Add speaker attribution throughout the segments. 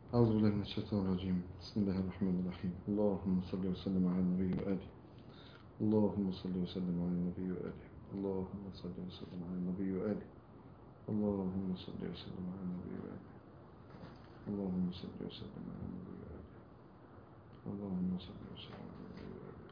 Speaker 1: أعوذ بالله من الشيطان الرجيم بسم الله الرحمن الرحيم اللهم صل وسلم على النبي وآله اللهم صل وسلم على النبي وآله اللهم صل وسلم على النبي وآله اللهم صل وسلم على النبي وآله اللهم صل وسلم على النبي وآله اللهم صل وسلم على النبي وآله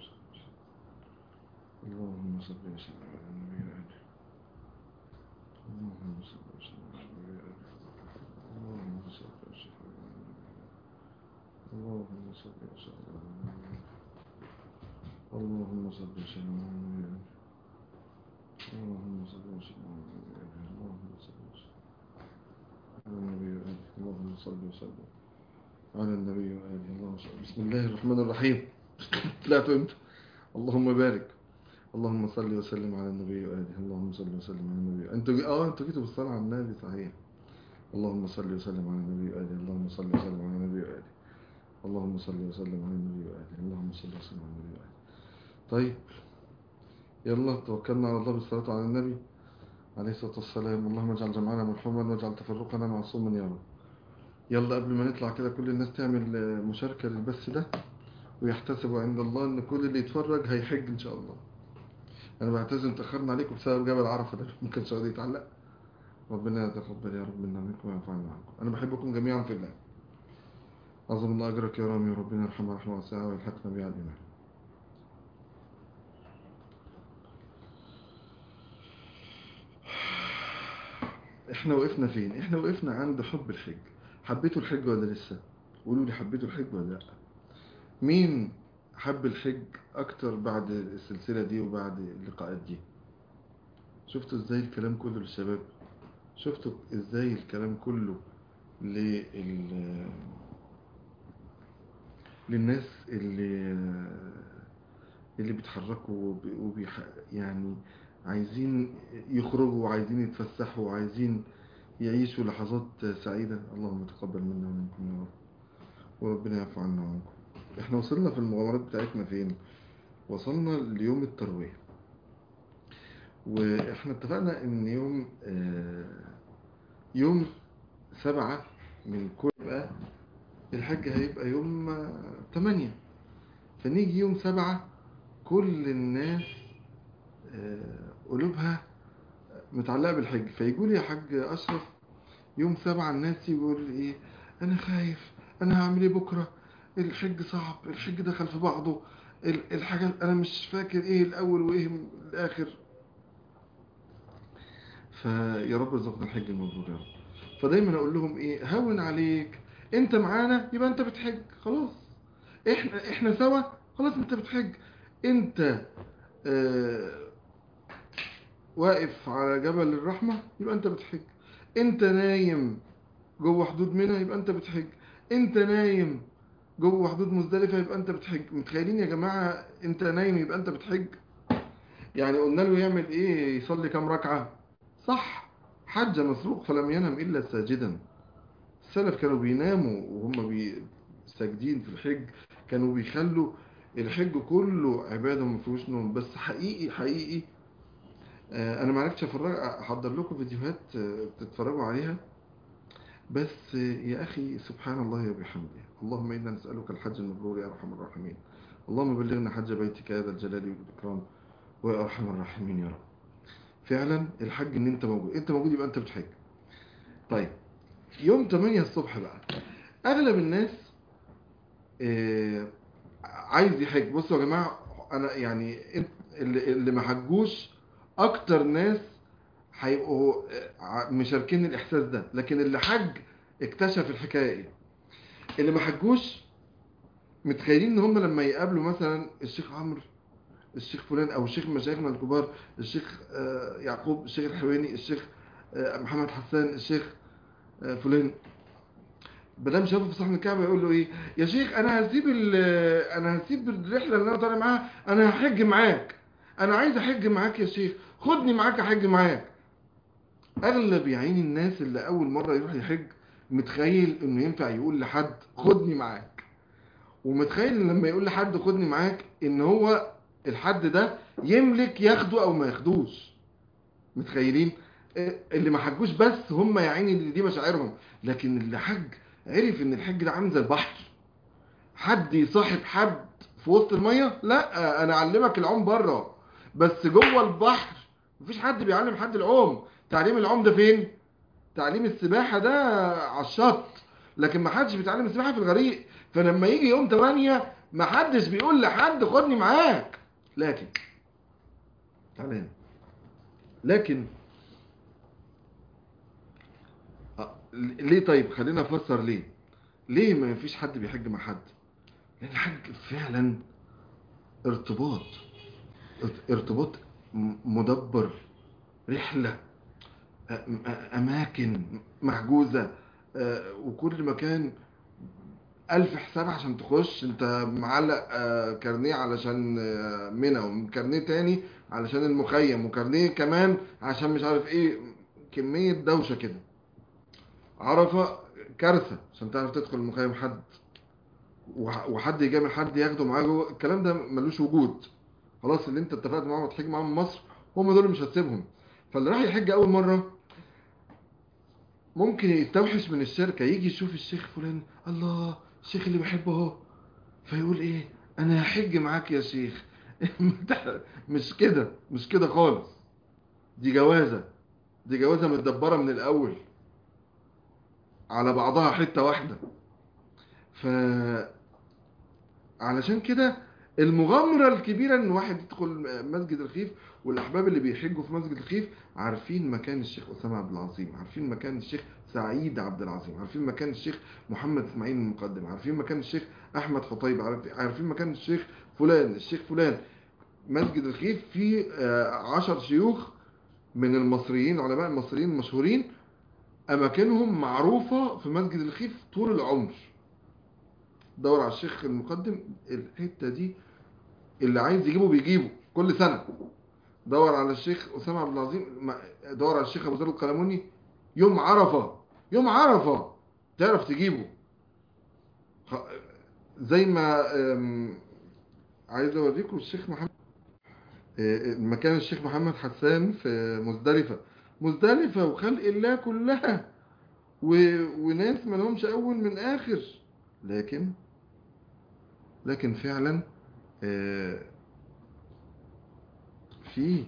Speaker 1: اللهم صل وسلم على النبي وآله اللهم صل وسلم على النبي وآله اللهم صل وسلم على النبي وآله اللهم صل وسلم على النبي وآله اللهم صل وسلم على النبي وآله اللهم صل وسلم على النبي وآله اللهم صل وسلم على النبي وآله اللهم صل وسلم على النبي وآله اللهم صل بسم الله الرحمن الرحيم طلعت امتى اللهم بارك اللهم صل وسلم على النبي وآله اللهم صل وسلم على النبي انتوا اه انتوا جيتوا بالصلاة على النبي صحيح اللهم صل وسلم على النبي وآله اللهم صل وسلم على النبي وآله اللهم صل وسلم على النبي وآله اللهم صل وسلم على النبي وآله طيب يلا توكلنا على الله بالصلاة على النبي عليه الصلاة والسلام اللهم اجعل جمعنا مرحوما واجعل تفرقنا معصوما يا رب يلا قبل ما نطلع كده كل الناس تعمل مشاركة للبث ده ويحتسبوا عند الله ان كل اللي يتفرج هيحج ان شاء الله انا بعتذر تاخرنا عليكم بسبب جبل عرفه ده ما كانش راضي يتعلق ربنا يتقبل يا رب منا منكم وينفعنا معكم انا بحبكم جميعا في الله عظم الله اجرك يا رامي وربنا يرحمه رحمه واسعه ويلحقنا بها الايمان احنا وقفنا فين احنا وقفنا عند حب الحج حبيتوا الحج ولا لسه قولوا لي حبيتوا الحج ولا لا مين حب الحج اكتر بعد السلسلة دي وبعد اللقاءات دي شفتوا ازاي الكلام كله للشباب شفتوا ازاي الكلام كله لل للناس اللي اللي بيتحركوا وبيح... يعني عايزين يخرجوا وعايزين يتفسحوا وعايزين يعيشوا لحظات سعيدة اللهم تقبل منا ومنكم يا رب وربنا يعفو عنا وعنكم احنا وصلنا في المغامرات بتاعتنا فين وصلنا ليوم التروية واحنا اتفقنا ان يوم آه يوم سبعة من كل بقى الحج هيبقى يوم تمانية فنيجي يوم سبعة كل الناس آه قلوبها متعلقة بالحج فيقول يا حاج أشرف يوم سبعة الناس يقول إيه أنا خايف أنا هعمل إيه بكرة الحج صعب الحج دخل في بعضه الحاجة أنا مش فاكر إيه الأول وإيه الآخر فيا رب ارزقنا الحج المبرور يا رب فدايما أقول لهم إيه هون عليك أنت معانا يبقى أنت بتحج خلاص إحنا إحنا سوا خلاص أنت بتحج أنت آه واقف على جبل الرحمة يبقى انت بتحج انت نايم جوه حدود منى يبقى انت بتحج انت نايم جوه حدود مزدلفة يبقى انت بتحج متخيلين يا جماعة انت نايم يبقى انت بتحج يعني قلنا له يعمل ايه يصلي كام ركعة صح حج مسروق فلم ينم الا ساجدا السلف كانوا بيناموا وهم بي ساجدين في الحج كانوا بيخلوا الحج كله عبادة ما فيهوش نوم بس حقيقي حقيقي انا ما عرفتش احضر لكم فيديوهات تتفرجوا عليها بس يا اخي سبحان الله وبحمده اللهم انا نسالك الحج المبرور يا ارحم الراحمين اللهم بلغنا حج بيتك هذا الجلال والاكرام ويا ارحم الراحمين يا رب فعلا الحج ان انت موجود انت موجود يبقى انت بتحج طيب يوم 8 الصبح بقى اغلب الناس عايز يحج بصوا يا جماعه انا يعني اللي ما حجوش اكتر ناس هيبقوا مشاركين الاحساس ده لكن اللي حج اكتشف الحكايه ايه اللي ما حجوش متخيلين ان هم لما يقابلوا مثلا الشيخ عمرو الشيخ فلان او الشيخ مشايخنا الكبار الشيخ يعقوب الشيخ الحويني الشيخ محمد حسان الشيخ فلان بدل شافه في صحن الكعبه يقول له ايه يا شيخ انا هسيب انا هسيب الرحله اللي انا طالع معاها انا هحج معاك انا عايز احج معاك يا شيخ خدني معاك احج معاك اغلب يا عيني الناس اللي اول مره يروح يحج متخيل انه ينفع يقول لحد خدني معاك ومتخيل ان لما يقول لحد خدني معاك ان هو الحد ده يملك ياخده او ما ياخدوش متخيلين اللي ما حجوش بس هم يا عيني اللي دي مشاعرهم لكن اللي حج عرف ان الحج ده عامل زي البحر حد يصاحب حد في وسط الميه لا انا اعلمك العوم بره بس جوه البحر مفيش حد بيعلم حد العوم تعليم العوم ده فين تعليم السباحه ده على الشط لكن ما حدش بيتعلم السباحه في الغريق فلما يجي يوم 8 ما حدش بيقول لحد خدني معاك لكن تعالى هنا. لكن آه، ليه طيب خلينا نفسر ليه ليه ما فيش حد بيحج مع حد لان الحج فعلا ارتباط ارتباط م- مدبر رحلة أ- أ- أماكن محجوزة آه، وكل مكان ألف حساب عشان تخش أنت معلق آه، كارنيه علشان آه، منى وكارنيه تاني علشان المخيم وكارنيه كمان عشان مش عارف إيه كمية دوشة كده عرفة كارثة عشان تعرف تدخل المخيم حد وح- وحد يجامل حد ياخده معاه جوه الكلام ده ملوش وجود خلاص اللي انت اتفقت معاهم هتحج معاهم من مصر هم دول مش هتسيبهم فاللي راح يحج اول مره ممكن يستوحش من الشركه يجي يشوف الشيخ فلان الله الشيخ اللي بحبه اهو فيقول ايه انا هحج معاك يا شيخ مش كده مش كده خالص دي جوازه دي جوازه متدبره من الاول على بعضها حته واحده ف علشان كده المغامرة الكبيرة ان واحد يدخل مسجد الخيف والاحباب اللي بيحجوا في مسجد الخيف عارفين مكان الشيخ اسامة عبد العظيم عارفين مكان الشيخ سعيد عبد العظيم عارفين مكان الشيخ محمد اسماعيل المقدم عارفين مكان الشيخ احمد خطيب عارف- عارفين مكان الشيخ فلان الشيخ فلان مسجد الخيف فيه آه، عشر شيوخ من المصريين العلماء المصريين المشهورين اماكنهم معروفة في مسجد الخيف طول العمر دور على الشيخ المقدم الحته دي اللي عايز يجيبه بيجيبه كل سنه دور على الشيخ اسامه عبد العظيم ما- دور على الشيخ ابو ذر القلموني يوم عرفه يوم عرفه تعرف تجيبه خ- زي ما أم، عايز اوريكم الشيخ محمد آه، مكان الشيخ محمد حسان في مزدلفه مزدلفه وخلق الله كلها و... وناس ما لهمش اول من اخر لكن لكن فعلا آه، في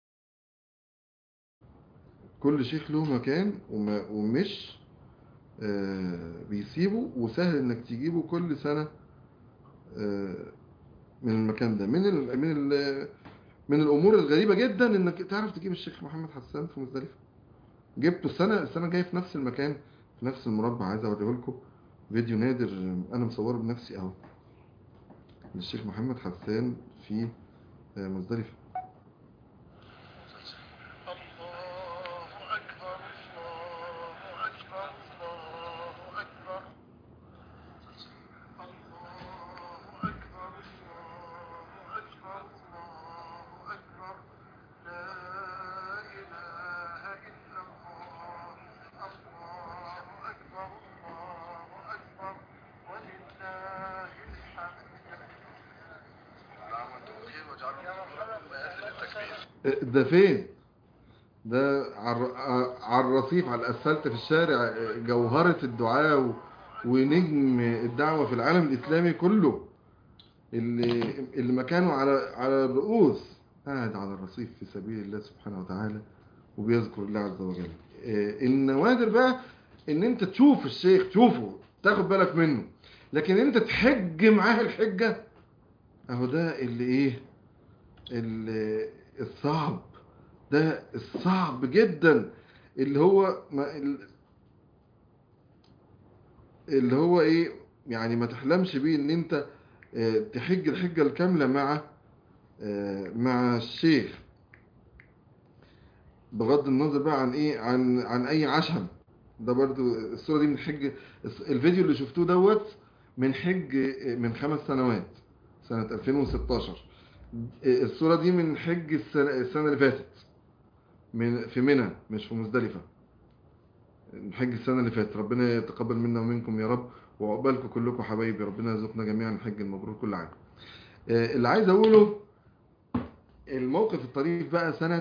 Speaker 1: كل شيخ له مكان وما ومش آه، بيسيبه وسهل انك تجيبه كل سنة آه، من المكان ده من ال من ال من الامور الغريبة جدا انك تعرف تجيب الشيخ محمد حسان في مزدلفة جبته السنة السنة الجاية في نفس المكان في نفس المربع عايز اوريه لكم فيديو نادر انا مصوره بنفسي اهو للشيخ محمد حسان في آه، مزدلفة
Speaker 2: الله أكبر الله أكبر الله أكبر الله أكبر الله أكبر الله أكبر لا إله إلا الله الله أكبر الله أكبر ولله الحمد اللهم أنت بخير واجعلنا من أهل التكبير
Speaker 1: آه، ده فين ده على على الرصيف على الاسفلت في الشارع آه، جوهرة الدعاء و- ونجم الدعوة في العالم الإسلامي كله اللي اللي مكانه على على الرؤوس قاعد على الرصيف في سبيل الله سبحانه وتعالى وبيذكر الله عز وجل آه، النوادر بقى ان انت تشوف الشيخ تشوفه تاخد بالك منه لكن انت تحج معاه الحجة اهو ده اللي ايه اللي الصعب ده الصعب جدا اللي هو ما ال- اللي هو ايه يعني ما تحلمش بيه ان انت آه، تحج الحجة الكاملة مع آه، مع الشيخ بغض النظر بقى عن ايه عن عن اي عشم ده برضو الصورة دي من حج الفيديو اللي شفتوه دوت من حج آه، من خمس سنوات سنة 2016 آه، الصورة دي من حج السنة, السنة اللي فاتت من في منى مش في مزدلفة نحج السنة اللي فاتت ربنا يتقبل منا ومنكم يا رب وعقبالكم كلكم حبايبي ربنا يرزقنا جميعا الحج المبرور كل عام آه، اللي عايز اقوله الموقف الطريف بقى سنة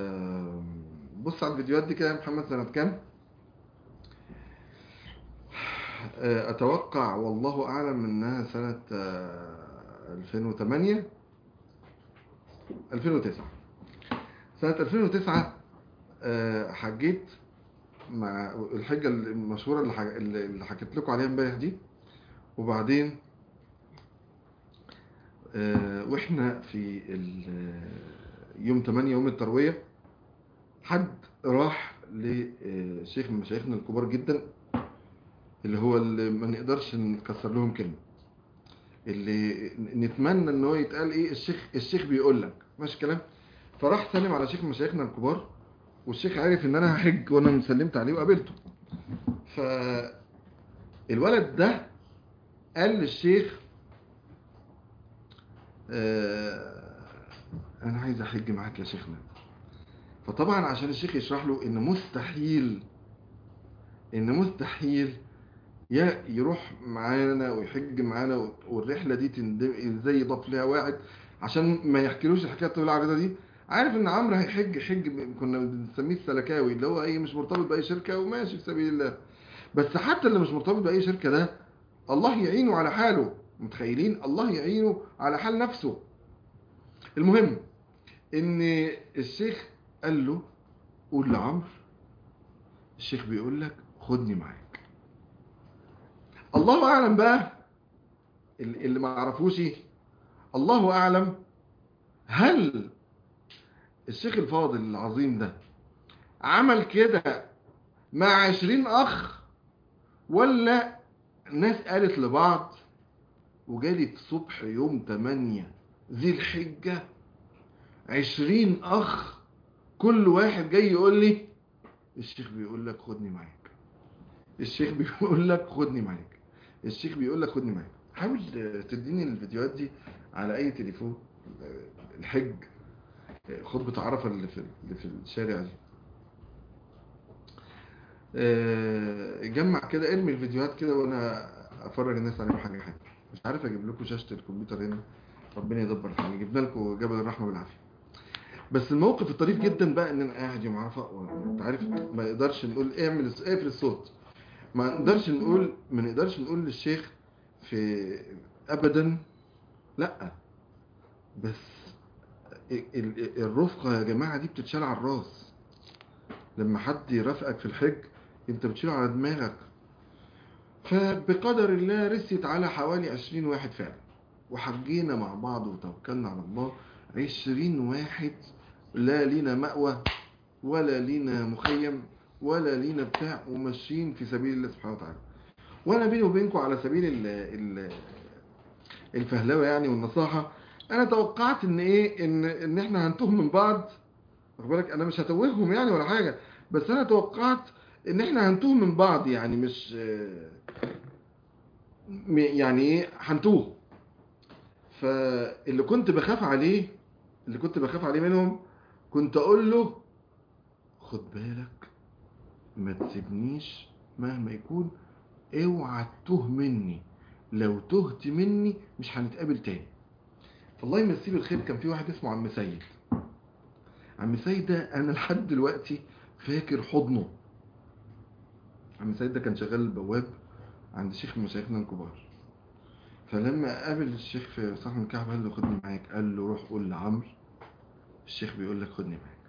Speaker 1: آه، بص على الفيديوهات دي كده يا محمد سنة كام آه، اتوقع والله اعلم انها سنة آه، 2008 2009 سنة 2009 آه، حجيت مع الحجة المشهورة اللي حك- اللي حكيت لكم عليها امبارح دي وبعدين آه، واحنا في ال- يوم 8 يوم التروية حد راح لشيخ من مشايخنا الكبار جدا اللي هو اللي ما نقدرش نكسر لهم كلمة اللي نتمنى ان هو يتقال ايه الشيخ الشيخ بيقول لك ماشي الكلام فراح سلم على شيخ من مشايخنا الكبار والشيخ عارف ان انا هحج وانا سلمت عليه وقابلته فالولد ده قال للشيخ آه انا عايز احج معاك يا شيخنا فطبعا عشان الشيخ يشرح له ان مستحيل ان مستحيل يا يروح معانا ويحج معانا والرحله دي تندم ازاي يضاف لها واحد عشان ما يحكيلوش الحكايه الطويله العريضه دي عارف ان عمرو هيحج حج ب- كنا بنسميه السلكاوي اللي هو ايه مش مرتبط باي شركه وماشي في سبيل الله بس حتى اللي مش مرتبط باي شركه ده الله يعينه على حاله متخيلين الله يعينه على حال نفسه المهم ان الشيخ قال له قول لعمرو الشيخ بيقول لك خدني معاك الله اعلم بقى اللي اللي ما عرفوش الله اعلم هل الشيخ الفاضل العظيم ده عمل كده مع عشرين اخ ولا ناس قالت لبعض وجالي في صبح يوم تمانية ذي الحجة عشرين اخ كل واحد جاي يقول لي الشيخ بيقول لك خدني معاك الشيخ بيقول لك خدني معاك الشيخ بيقول لك خدني معاك حاول تديني الفيديوهات دي على اي تليفون الحج خطبة عرفة اللي في اللي في الشارع دي آه، جمع كده ارمي الفيديوهات كده وانا افرج الناس عليهم حاجه حاجه مش عارف اجيب لكم شاشه الكمبيوتر هنا ربنا يدبر الحال جبنا لكم جبل الرحمه بالعافيه بس الموقف الطريف جدا بقى ان انا قاعد يوم عرفه وانت عارف ما نقدرش نقول اعمل اقفل الصوت ما نقدرش نقول ما نقدرش نقول للشيخ في ابدا لا بس ال- ال- الرفقه يا جماعه دي بتتشال على الراس لما حد يرافقك في الحج انت بتشيله على دماغك فبقدر الله رست على حوالي عشرين واحد فعلا وحجينا مع بعض وتوكلنا على الله عشرين واحد لا لينا مأوى ولا لينا مخيم ولا لينا بتاع وماشيين في سبيل الله سبحانه وتعالى وانا بيني وبينكم على سبيل ال ال الفهلوه يعني والنصاحه انا توقعت ان ايه ان ان احنا هنتوه من بعض واخد بالك انا مش هتوههم يعني ولا حاجه بس انا توقعت ان احنا هنتوه من بعض يعني مش آه، م- يعني ايه هنتوه فاللي كنت بخاف عليه اللي كنت بخاف عليه منهم كنت اقول له خد بالك ما تسيبنيش مهما يكون اوعى تتوه مني لو تهت مني مش هنتقابل تاني فالله يمسيه بالخير كان في واحد اسمه عم سيد عم سيد ده انا لحد دلوقتي فاكر حضنه عم سيد ده كان شغال بواب عند شيخ من مشايخنا الكبار فلما قابل الشيخ في صحن الكعبة قال له خدني معاك قال له روح قول لعمرو الشيخ بيقول لك خدني معاك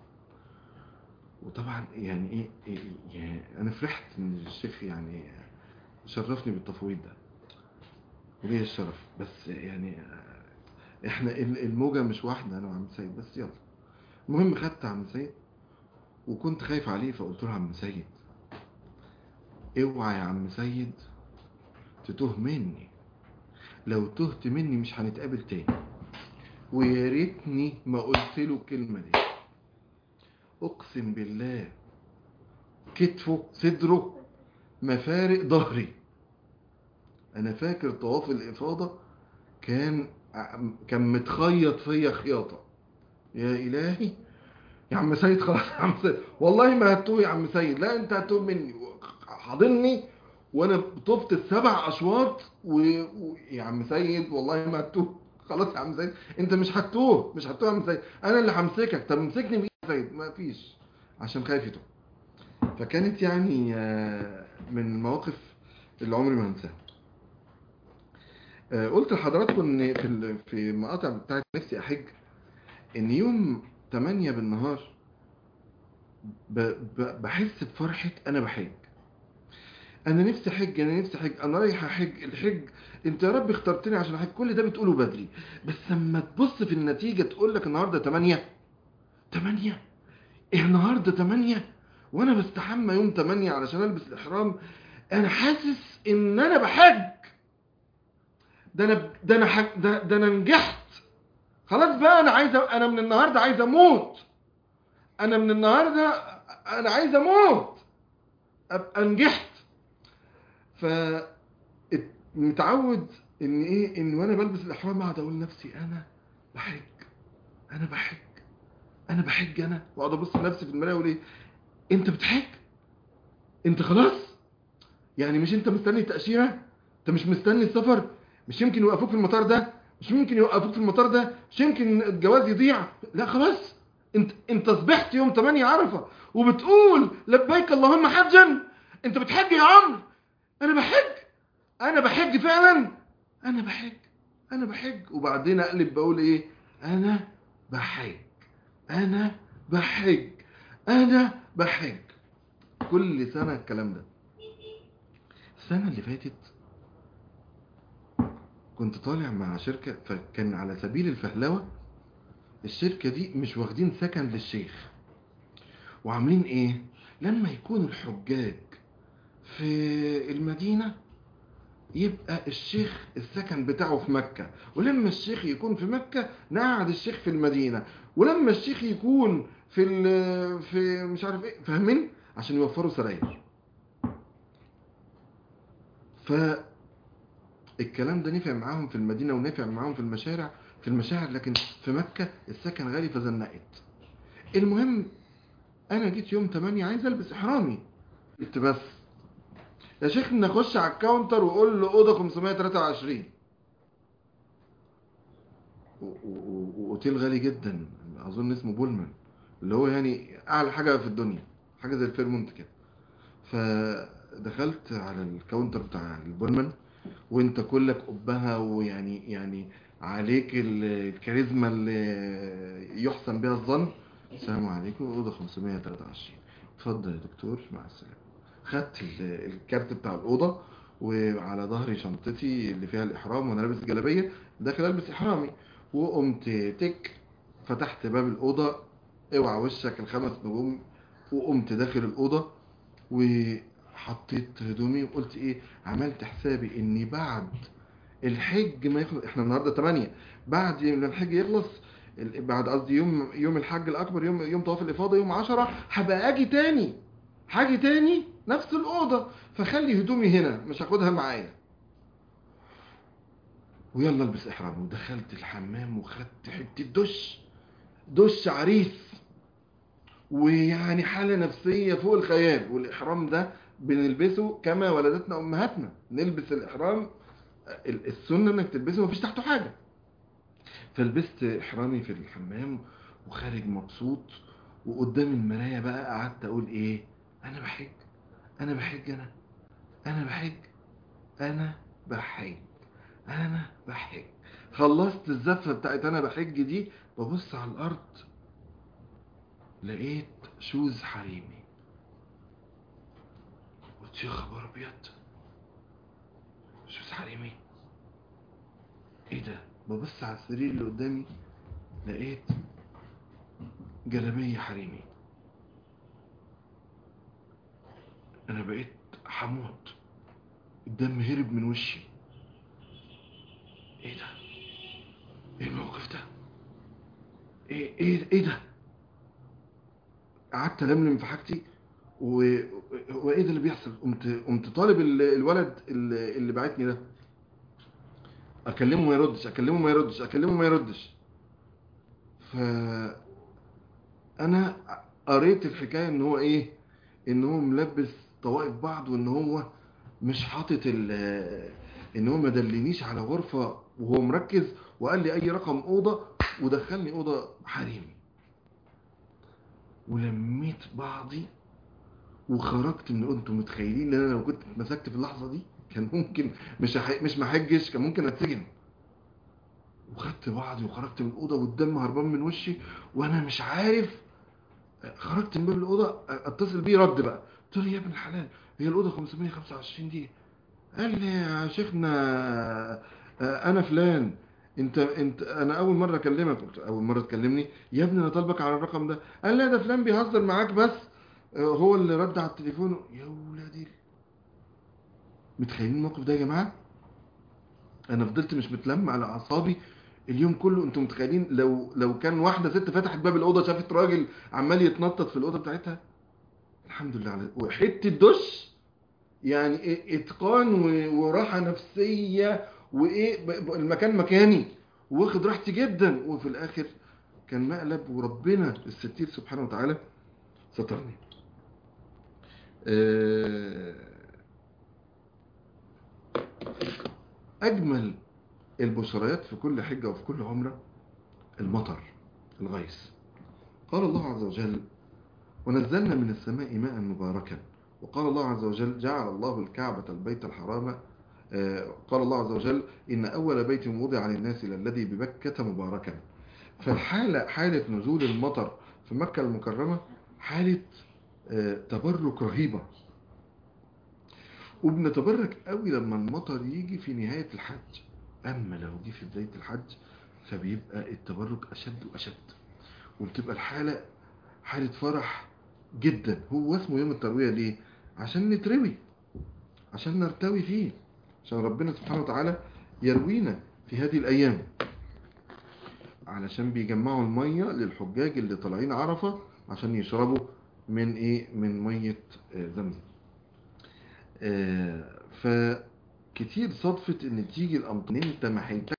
Speaker 1: وطبعا يعني ايه, إيه يعني انا فرحت ان الشيخ يعني شرفني بالتفويض ده وليه الشرف بس يعني احنا ال- الموجة مش واحدة انا وعم سيد بس يلا المهم خدت عم سيد وكنت خايف عليه فقلت له عم سيد اوعى يا عم سيد تتوه مني لو تهت مني مش هنتقابل تاني ويا ريتني ما قلت له الكلمة دي اقسم بالله كتفه صدره مفارق ظهري انا فاكر طواف الافاضه كان كان متخيط فيا خياطه يا الهي يا عم سيد خلاص يا عم سيد والله ما هتوه يا عم سيد لا انت هتوه مني حاضني وانا طفت السبع اشواط و... و... يا عم سيد والله ما هتوه خلاص يا عم سيد انت مش هتوه مش هتوه يا عم سيد انا اللي همسكك طب امسكني بايدك يا سيد ما فيش عشان خايف يتوه فكانت يعني آه، من المواقف اللي عمري ما هنساها آه، قلت لحضراتكم ان في ال- في المقاطع بتاعت نفسي احج ان يوم 8 بالنهار ب- ب- بحس بفرحة انا بحج انا نفسي احج انا نفسي احج انا رايح احج الحج انت يا رب اخترتني عشان احج كل ده بتقوله بدري بس لما تبص في النتيجة تقول لك النهاردة 8 8 إيه النهاردة 8 وانا بستحمى يوم 8 علشان البس الاحرام انا حاسس ان انا بحج ده انا ده انا حج ده, ده انا نجحت خلاص بقى انا عايز أ- انا من النهارده عايز اموت انا من النهارده انا عايز اموت ابقى نجحت ف ات- متعود ان ايه ان وانا بلبس الاحرام اقعد اقول لنفسي انا بحج انا بحج انا بحج انا واقعد ابص لنفسي في المرايه واقول ايه انت بتحج انت خلاص يعني مش انت مستني التاشيره انت مش مستني السفر مش يمكن يوقفوك في المطار ده مش يمكن يوقفوك في المطار ده مش يمكن الجواز يضيع لا خلاص انت انت صبحت يوم 8 عرفه وبتقول لبيك اللهم حجا انت بتحج يا عمرو انا بحج انا بحج فعلا انا بحج انا بحج وبعدين اقلب بقول ايه انا بحج انا بحج انا بحج كل سنه الكلام ده السنه اللي فاتت كنت طالع مع شركه فكان على سبيل الفهلوه الشركه دي مش واخدين سكن للشيخ وعاملين ايه لما يكون الحجاج في المدينه يبقى الشيخ السكن بتاعه في مكة ولما الشيخ يكون في مكة نقعد الشيخ في المدينة ولما الشيخ يكون في ال- في مش عارف ايه فاهمين عشان يوفروا سراير ف الكلام ده نفع معاهم في المدينة ونفع معاهم في المشارع في المشاعر لكن في مكة السكن غالي فزنقت المهم انا جيت يوم 8 عايز البس احرامي قلت بس يا شيخ نخش على الكاونتر وقول له اوضه 523 و- و- و- واوتيل غالي جدا اظن اسمه بولمان اللي هو يعني اعلى حاجه في الدنيا حاجه زي الفيرمونت كده فدخلت على الكاونتر بتاع البولمان وانت كلك قبها ويعني يعني عليك ال- الكاريزما اللي يحسن بها الظن السلام عليكم اوضه 523 اتفضل يا دكتور مع السلامه خدت ال- الكارت بتاع الأوضة وعلى ظهري شنطتي اللي فيها الإحرام وأنا لابس جلابية داخل ألبس إحرامي وقمت تك فتحت باب الأوضة اوعى وشك الخمس نجوم وقمت داخل الأوضة وحطيت هدومي وقلت إيه عملت حسابي إني بعد الحج ما يخلص إحنا النهاردة 8 بعد ما الحج يخلص ال- بعد قصدي يوم يوم الحج الأكبر يوم يوم طواف الإفاضة يوم 10 هبقى أجي تاني حاجة تاني نفس الأوضة فخلي هدومي هنا مش هاخدها معايا ويلا البس إحرام ودخلت الحمام وخدت حتة دش دش عريس ويعني حالة نفسية فوق الخيال والإحرام ده بنلبسه كما ولدتنا أمهاتنا نلبس الإحرام ال- السنة إنك تلبسه مفيش تحته حاجة فلبست إحرامي في الحمام وخارج مبسوط وقدام المراية بقى قعدت أقول إيه أنا بحج أنا بحج أنا أنا بحج أنا بحج أنا بحج خلصت الزفة بتاعت أنا بحج دي ببص على الأرض لقيت شوز حريمي قلت يا خبر أبيض شوز حريمي إيه ده ببص على السرير اللي قدامي لقيت جلابية حريمي انا بقيت هموت الدم هرب من وشي ايه ده ايه الموقف ده ايه ايه ايه ده قعدت الملم في حاجتي و... وايه ده اللي بيحصل قمت قمت طالب ال- الولد اللي, اللي بعتني ده اكلمه ما يردش اكلمه ما يردش اكلمه ما يردش ف انا قريت الحكايه ان هو ايه ان هو ملبس طوائف بعض وان هو مش حاطط ال ان هو ما دلنيش على غرفه وهو مركز وقال لي اي رقم اوضه ودخلني اوضه حريمي ولميت بعضي وخرجت من انتم متخيلين ان انا لو كنت اتمسكت في اللحظه دي كان ممكن مش أح- مش محجش كان ممكن اتسجن وخدت بعضي وخرجت من الاوضه والدم هربان من وشي وانا مش عارف خرجت من باب الاوضه اتصل بيه رد بقى قلت له يا ابن الحلال هي الاوضه 525 دي قال لي يا شيخنا آه، انا فلان انت انت انا اول مره اكلمك قلت اول مره تكلمني يا ابني انا طالبك على الرقم ده قال لا ده فلان بيهزر معاك بس آه، هو اللي رد على التليفون يا ولادي متخيلين الموقف ده يا جماعه انا فضلت مش متلم على اعصابي اليوم كله انتم متخيلين لو لو كان واحده ست فتحت باب الاوضه شافت راجل عمال يتنطط في الاوضه بتاعتها الحمد لله على وحته دش يعني إيه اتقان و- وراحه نفسيه وايه ب- ب- المكان مكاني واخد راحتي جدا وفي الاخر كان مقلب وربنا الستير سبحانه وتعالى سترني آه، اجمل البشريات في كل حجه وفي كل عمره المطر الغيث قال الله عز وجل ونزلنا من السماء ماء مباركا وقال الله عز وجل جعل الله الكعبة البيت الحرام آه، قال الله عز وجل إن أول بيت وضع للناس للذي بمكة مباركا فالحالة حالة نزول المطر في مكة المكرمة حالة آه، تبرك رهيبة وبنتبرك قوي لما المطر يجي في نهاية الحج أما لو جه في بداية الحج فبيبقى التبرك أشد وأشد وبتبقى الحالة حالة فرح جدا هو اسمه يوم التروية ليه؟ عشان نتروي عشان نرتوي فيه عشان ربنا سبحانه وتعالى يروينا في هذه الأيام علشان بيجمعوا المية للحجاج اللي طالعين عرفة عشان يشربوا من ايه من مية آه، زمزم آه، فكتير صدفة ان تيجي الامطار انت ما حلتكش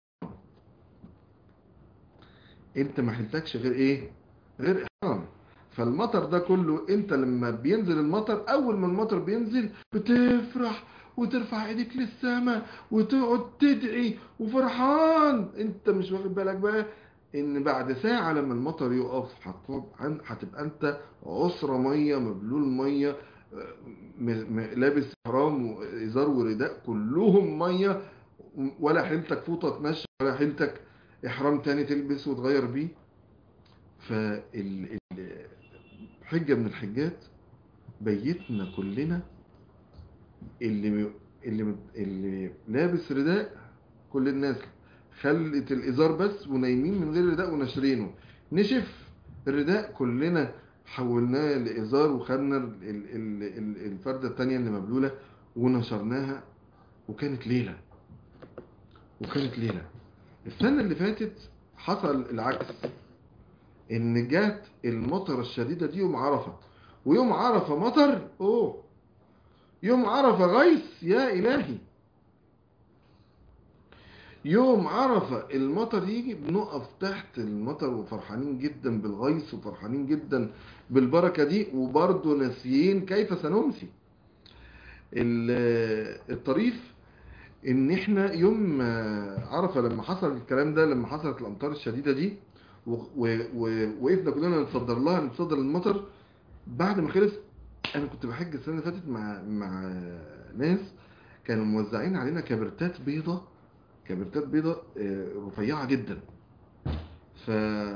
Speaker 1: انت ما حلتكش غير ايه غير احرام فالمطر ده كله انت لما بينزل المطر اول ما المطر بينزل بتفرح وترفع ايديك للسماء وتقعد تدعي وفرحان انت مش واخد بالك بقى ان بعد ساعة لما المطر يقف هتقعد عن- هتبقى انت عصرة مية مبلول مية آه، م- م- لابس احرام وازار ورداء كلهم مية ولا حيلتك فوطة تمشي ولا حيلتك احرام تاني تلبس وتغير بيه فالحجة من الحجات بيتنا كلنا اللي اللي اللي لابس رداء كل الناس خلت الازار بس ونايمين من غير رداء وناشرينه نشف الرداء كلنا حولناه لازار وخدنا ال- ال- ال- الفرده التانية اللي مبلوله ونشرناها وكانت ليله وكانت ليله السنه اللي فاتت حصل العكس ان جات المطره الشديده دي يوم عرفه ويوم عرفه مطر اوه يوم عرفه غيث يا الهي يوم عرفه المطر يجي بنقف تحت المطر وفرحانين جدا بالغيث وفرحانين جدا بالبركه دي وبرضه ناسيين كيف سنمسي ال- الطريف ان احنا يوم عرفه لما حصل الكلام ده لما حصلت الامطار الشديده دي و- و- ووقفنا كلنا نتصدر لها نتصدر المطر بعد ما خلص انا كنت بحج السنه اللي فاتت مع مع ناس كانوا موزعين علينا كبرتات بيضة كبرتات بيضة آه، رفيعة جدا ف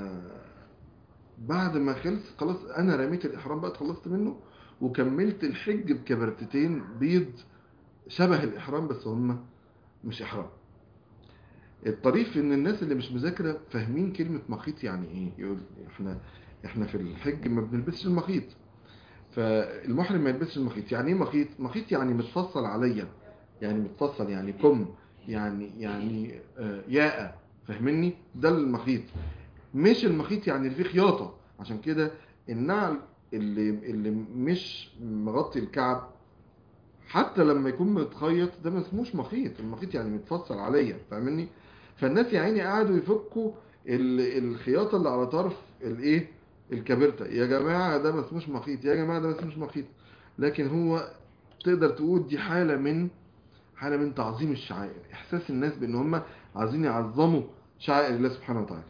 Speaker 1: بعد ما خلص خلاص انا رميت الاحرام بقى اتخلصت منه وكملت الحج بكبرتتين بيض شبه الاحرام بس هم مش احرام الطريف ان الناس اللي مش مذاكره فاهمين كلمه مخيط يعني ايه يقول احنا احنا في الحج ما بنلبسش المخيط فالمحرم ما يلبسش المخيط يعني ايه مخيط مخيط يعني متفصل عليا يعني متفصل يعني كم يعني يعني آه، ياقة فاهمني ده المخيط مش المخيط يعني اللي فيه خياطة عشان كده النعل اللي اللي مش مغطي الكعب حتى لما يكون متخيط ده ما اسموش مخيط المخيط يعني متفصل عليا فاهمني فالناس يا عيني قعدوا يفكوا ال- الخياطة اللي على طرف الايه الكبرتة يا جماعة ده ما اسموش مخيط يا جماعة ده ما اسموش مخيط لكن هو تقدر تقول دي حالة من حالة من تعظيم الشعائر احساس الناس بان هم عايزين يعظموا شعائر الله سبحانه وتعالى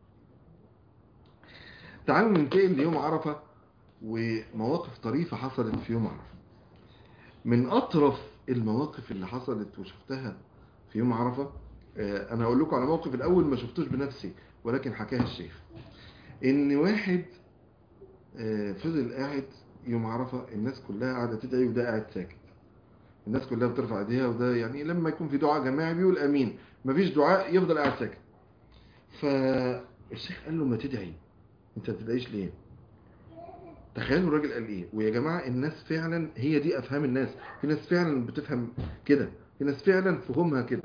Speaker 1: تعالوا ننتقل ليوم عرفة ومواقف طريفة حصلت في يوم عرفة من أطرف المواقف اللي حصلت وشفتها في يوم عرفة آه، انا هقول لكم على موقف الاول ما شفتوش بنفسي ولكن حكاها الشيخ ان واحد آه، فضل قاعد يوم عرفة الناس كلها قاعدة تدعي وده قاعد ساكت الناس كلها بترفع ايديها وده يعني لما يكون في دعاء جماعي بيقول امين مفيش دعاء يفضل قاعد ساكت فالشيخ قال له ما تدعي انت ما بتدعيش ليه تخيلوا الراجل قال ايه ويا جماعه الناس فعلا هي دي افهام الناس في ناس فعلا بتفهم كده في ناس فعلا فهمها كده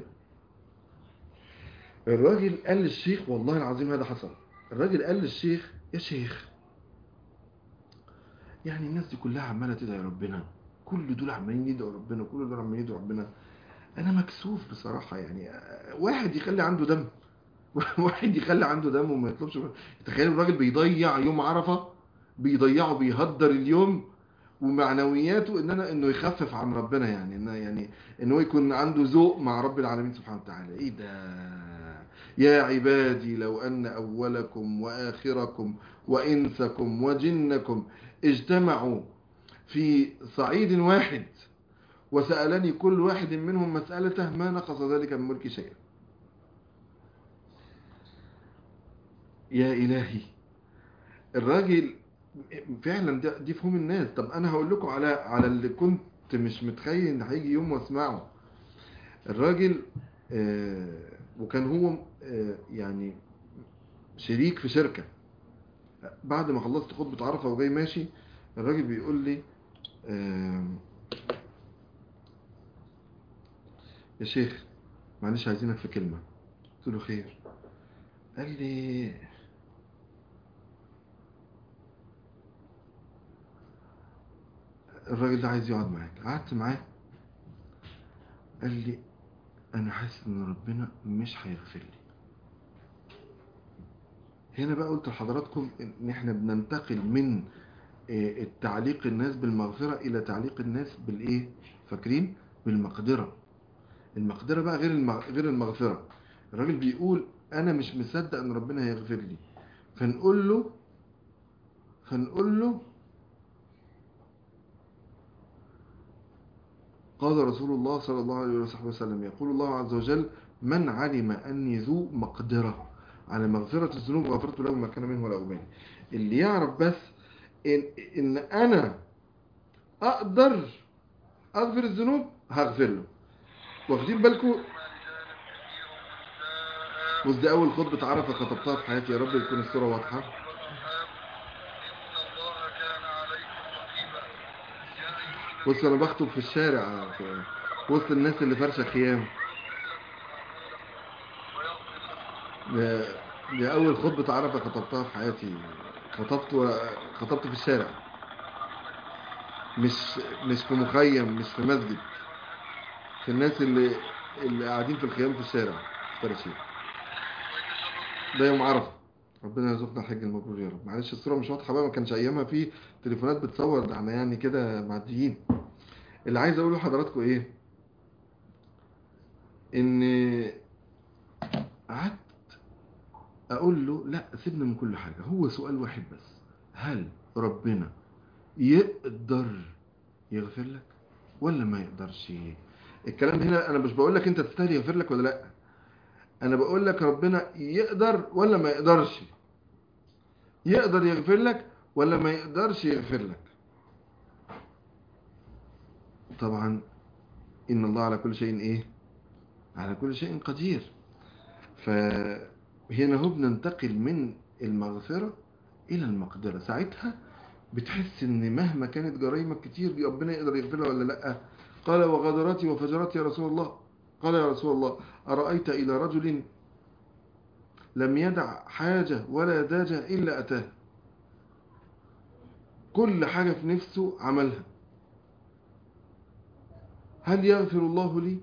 Speaker 1: الراجل قال للشيخ والله العظيم هذا حصل الراجل قال للشيخ يا شيخ يعني الناس دي كلها عماله تدعي ربنا كل دول عمالين يدعوا ربنا كل دول عمالين يدعوا ربنا انا مكسوف بصراحه يعني واحد يخلي عنده دم واحد يخلي عنده دم وما يطلبش تخيل الراجل بيضيع يوم عرفه بيضيعه بيهدر اليوم ومعنوياته ان انا انه يخفف عن ربنا يعني ان يعني ان هو يكون عنده ذوق مع رب العالمين سبحانه وتعالى ايه ده يا عبادي لو ان اولكم واخركم وانسكم وجنكم اجتمعوا في صعيد واحد وسألني كل واحد منهم مسألته ما نقص ذلك من ملك شيئا يا إلهي الراجل فعلا ده- دي فهم الناس طب انا هقول لكم على على اللي كنت مش متخيل ان هيجي يوم واسمعه الراجل آه، وكان هو آه، يعني شريك في شركة بعد ما خلصت خطبة عرفة وجاي ماشي الراجل بيقول لي آه، يا شيخ معلش عايزينك في كلمة قلت له خير قال لي الراجل ده عايز يقعد معاك قعدت معاه قال لي انا حاسس ان ربنا مش هيغفر لي هنا بقى قلت لحضراتكم ان احنا بننتقل من آه، التعليق الناس بالمغفرة الى تعليق الناس بالايه فاكرين بالمقدرة المقدرة بقى غير المغ... غير المغفرة الراجل بيقول انا مش مصدق ان ربنا هيغفر لي فنقول له فنقول له قال رسول الله صلى الله عليه وصحبه وسلم يقول الله عز وجل من علم أني ذو مقدرة على مغفرة الذنوب غفرت له ما كان منه ولا أبالي اللي يعرف بس إن, إن أنا أقدر أغفر الذنوب هغفر له واخدين بالكم بص دي أول خطبة عرفة خطبتها في حياتي يا رب تكون الصورة واضحة
Speaker 2: إن الله كان عليكم رقيبا يا أيها
Speaker 1: بص أنا بخطب في الشارع في وسط الناس اللي فرشة خيام دي دي أول خطبة عرفة خطبتها في حياتي خطبت و... خطبت في الشارع مش مش في مخيم مش في مسجد في الناس اللي اللي قاعدين في الخيام في الشارع في فرشين ده يوم عرفة ربنا يرزقنا الحج المبرور يا رب معلش الصورة مش واضحة بقى ما كانش أيامها في تليفونات بتصور ده احنا يعني كده معديين اللي عايز أقوله لحضراتكم إيه إن قعدت اقول له لا سيبنا من كل حاجة هو سؤال واحد بس هل ربنا يقدر يغفر لك ولا ما يقدرش الكلام هنا انا مش بقول لك انت تستاهل يغفر لك ولا لا انا بقول لك ربنا يقدر ولا ما يقدرش يقدر يغفر لك ولا ما يقدرش يغفر لك طبعا ان الله على كل شيء ايه على كل شيء قدير فهنا هو بننتقل من المغفرة إلى المقدرة ساعتها بتحس إن مهما كانت جرائمك كتير ربنا يقدر يغفرها ولا لأ قال وغدراتي وفجراتي يا رسول الله قال يا رسول الله أرأيت إلى رجل لم يدع حاجة ولا داجة إلا أتاه كل حاجة في نفسه عملها هل يغفر الله لي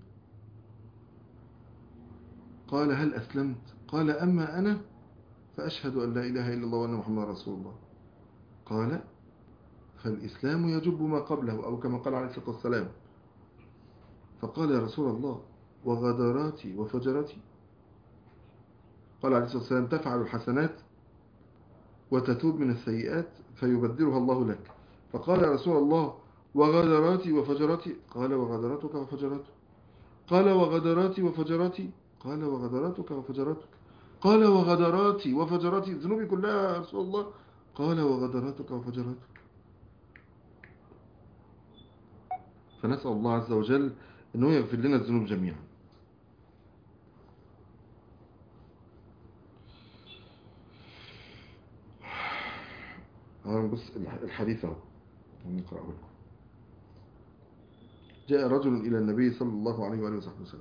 Speaker 1: قال هل أسلمت قال أما أنا فأشهد أن لا إله إلا الله وأن محمد رسول الله قال فالإسلام يجب ما قبله أو كما قال عليه الصلاة والسلام فقال يا رسول الله وغدراتي وفجراتي قال عليه الصلاة والسلام تفعل الحسنات وتتوب من السيئات فيبدلها الله لك فقال يا رسول الله وغدراتي وفجراتي قال وغدراتك وفجراتك قال وغدراتي وفجراتي قال وغدراتك وفجراتك قال وغدراتي وفجراتي ذنوبي كلها يا رسول الله قال وغدراتك وفجراتك فنسأل الله عز وجل أنه يغفر لنا الذنوب جميعا هنبص الحديث اهو هنقرأه لكم جاء رجل إلى النبي صلى الله عليه وآله وصحبه وسلم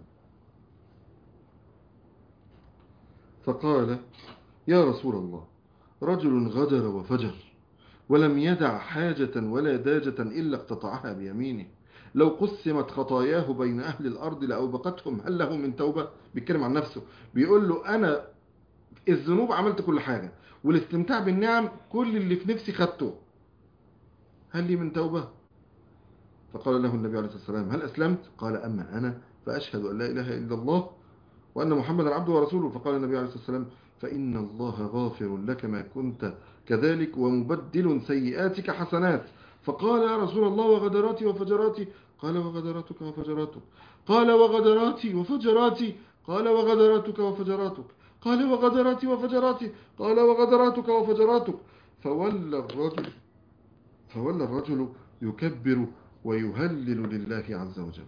Speaker 1: فقال يا رسول الله رجل غدر وفجر ولم يدع حاجة ولا داجة إلا اقتطعها بيمينه لو قسمت خطاياه بين أهل الأرض لأوبقتهم هل له من توبة بيتكلم عن نفسه بيقول له أنا الذنوب عملت كل حاجة والاستمتاع بالنعم كل اللي في نفسي خدته هل لي من توبة فقال له النبي عليه الصلاة والسلام هل أسلمت قال أما أنا فأشهد أن لا إله إلا الله وأن محمدا عبده ورسوله فقال النبي عليه الصلاة والسلام فإن الله غافر لك ما كنت كذلك ومبدل سيئاتك حسنات فقال يا رسول الله وغدراتي وفجراتي قال وغدراتك وفجراتك قال وغدراتي وفجراتي قال وغدراتك وفجراتك قال وغدراتي وفجراتي قال وغدراتك وفجراتك فولى الرجل فولى الرجل يكبر ويهلل لله عز وجل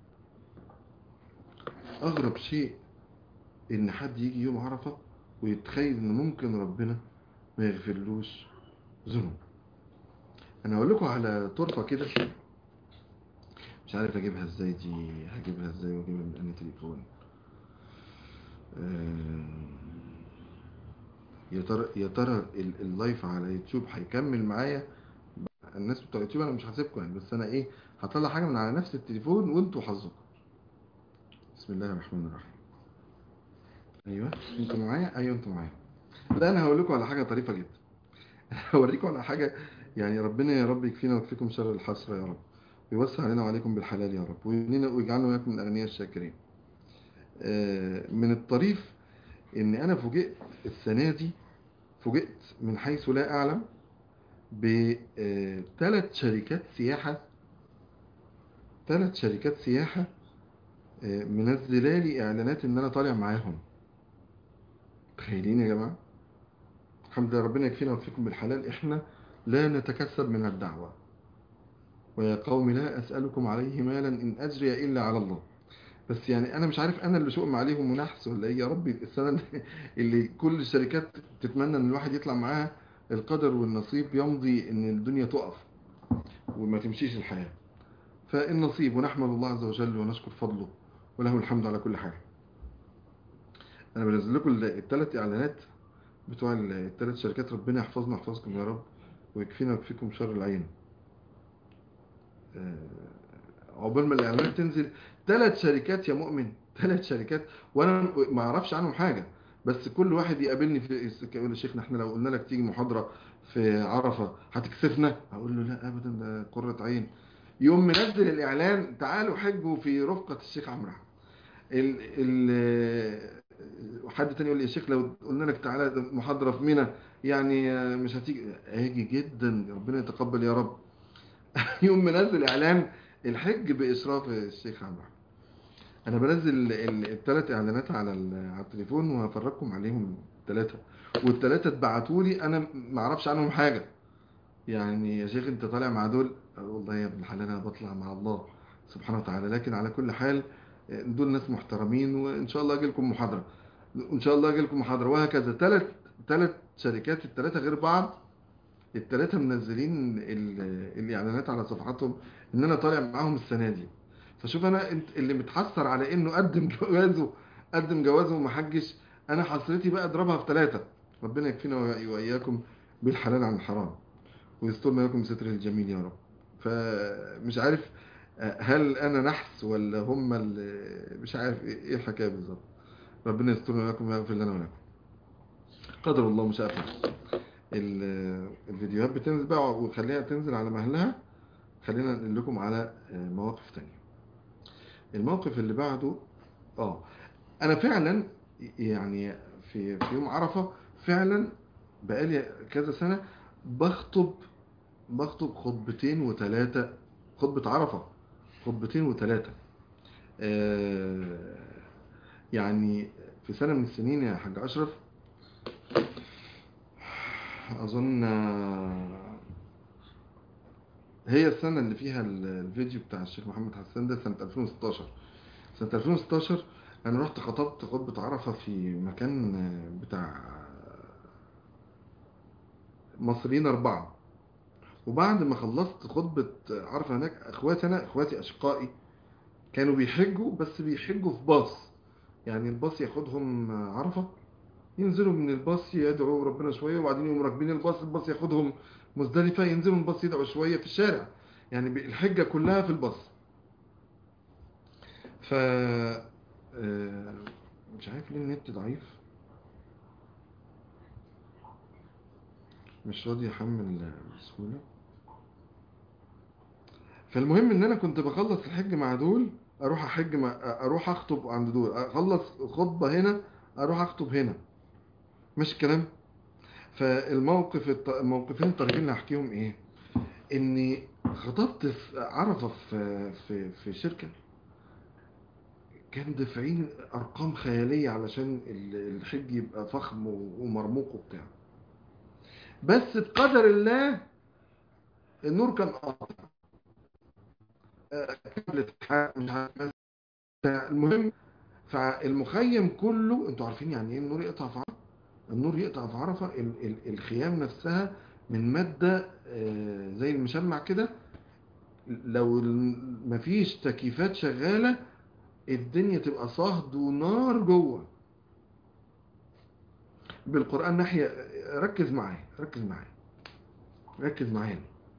Speaker 1: أغرب شيء إن حد يجي يوم عرفة ويتخيل إن ممكن ربنا ما يغفرلوش ذنوب أنا أقول لكم على طرفة كده مش عارف أجيبها إزاي دي هجيبها إزاي وأجيبها من أنهي تليفون يا ترى يا ترى اللايف على يوتيوب هيكمل معايا الناس بتوع يوتيوب انا مش هسيبكم يعني بس انا ايه هطلع حاجه من على نفس التليفون وانتوا حظكم بسم الله الرحمن الرحيم ايوه انتوا معايا ايوه انتوا معايا لا انا هقول لكم على حاجه طريفه جدا هوريكم على حاجه يعني ربنا يا رب يكفينا ويكفيكم شر الحسره يا رب ويوسع علينا وعليكم بالحلال يا رب ويجعلنا وياكم من الاغنياء الشاكرين من الطريف ان انا فوجئت السنة دي فوجئت من حيث لا اعلم بثلاث شركات سياحة ثلاث شركات سياحة منزله لي اعلانات ان انا طالع معاهم تخيلين يا جماعة الحمد لله ربنا يكفينا ويكفيكم بالحلال احنا لا نتكسب من الدعوة ويا قوم لا اسألكم عليه مالا ان اجري الا على الله بس يعني انا مش عارف انا اللي شؤم عليهم ونحس ولا ايه يا ربي السنه اللي كل الشركات تتمنى ان الواحد يطلع معاها القدر والنصيب يمضي ان الدنيا تقف وما تمشيش الحياه فالنصيب ونحمد الله عز وجل ونشكر فضله وله الحمد على كل حال انا بنزل لكم الثلاث اعلانات بتوع الثلاث شركات ربنا يحفظنا ويحفظكم يا رب ويكفينا ويكفيكم شر العين عقبال ما الاعلانات تنزل ثلاث شركات يا مؤمن ثلاث شركات وانا ما اعرفش عنهم حاجه بس كل واحد يقابلني في يقول لي شيخنا احنا لو قلنا لك تيجي محاضره في عرفه هتكسفنا اقول له لا ابدا ده قره عين يوم منزل الاعلان تعالوا حجوا في رفقه الشيخ عمرو ال ال حد تاني يقول لي يا شيخ لو قلنا لك تعالى محاضره في منى يعني مش هتيجي هاجي جدا ربنا يتقبل يا رب يوم منزل اعلان الحج باشراف الشيخ عمرو انا بنزل الثلاث اعلانات على على التليفون وهفرجكم عليهم الثلاثه والثلاثه اتبعتوا لي انا ما اعرفش عنهم حاجه يعني يا شيخ انت طالع مع دول والله يا ابن الحلال انا بطلع مع الله سبحانه وتعالى لكن على كل حال دول ناس محترمين وان شاء الله اجي لكم محاضره ان شاء الله اجي لكم محاضره وهكذا ثلاث ثلاث شركات الثلاثه غير بعض الثلاثه منزلين الاعلانات على صفحاتهم ان انا طالع معاهم السنه دي فشوف انا اللي متحسر على انه قدم جوازه قدم جوازه وما حجش انا حسرتي بقى اضربها في ثلاثه ربنا يكفينا واياكم بالحلال عن الحرام ويسترنا لكم ستر الجميل يا رب فمش عارف هل انا نحس ولا هم مش عارف ايه الحكايه بالظبط ربنا يسترنا لكم ويغفر لنا ولكم قدر الله مش عارف الفيديوهات بتنزل بقى وخليها تنزل على مهلها خلينا نقول لكم على مواقف تانية الموقف اللي بعده اه انا فعلا يعني في في يوم عرفة فعلا بقالي كذا سنة بخطب بخطب خطبتين وثلاثة خطبة عرفة خطبتين وثلاثة آه، يعني في سنة من السنين يا حاج أشرف أظن آه، هي السنة اللي فيها ال- الفيديو بتاع الشيخ محمد حسان ده سنة 2016 سنة 2016 أنا رحت خطبت خطبة عرفة في مكان آه، بتاع مصريين أربعة وبعد ما خلصت خطبة عرفة هناك اخواتي انا اخواتي اشقائي كانوا بيحجوا بس بيحجوا في باص يعني الباص ياخدهم عرفة ينزلوا من الباص يدعوا ربنا شوية وبعدين يقوموا راكبين الباص الباص ياخدهم مزدلفة ينزلوا من الباص يدعوا شوية في الشارع يعني ب- الحجة كلها في الباص ف آه، مش عارف ليه النت ضعيف مش راضي يحمل بسهولة فالمهم ان انا كنت بخلص الحج مع دول اروح احج مع اروح اخطب عند دول اخلص خطبة هنا اروح اخطب هنا مش الكلام فالموقف الط- الموقفين الطريفين اللي هحكيهم ايه اني خطبت في عرفة في في في شركة كان دافعين ارقام خيالية علشان ال- الحج يبقى فخم ومرموق وبتاع بس بقدر الله النور كان قاطع آه، كابل اتحرق، مش عارف بس. المهم فالمخيم كله انتوا عارفين يعني ايه النور يقطع في عرفه النور يقطع في عرفه ال- ال- الخيام نفسها من ماده آه، زي المشمع كده لو ال- مفيش تكييفات شغاله الدنيا تبقى صهد ونار جوه بالقران ناحيه ركز معايا ركز معايا ركز معايا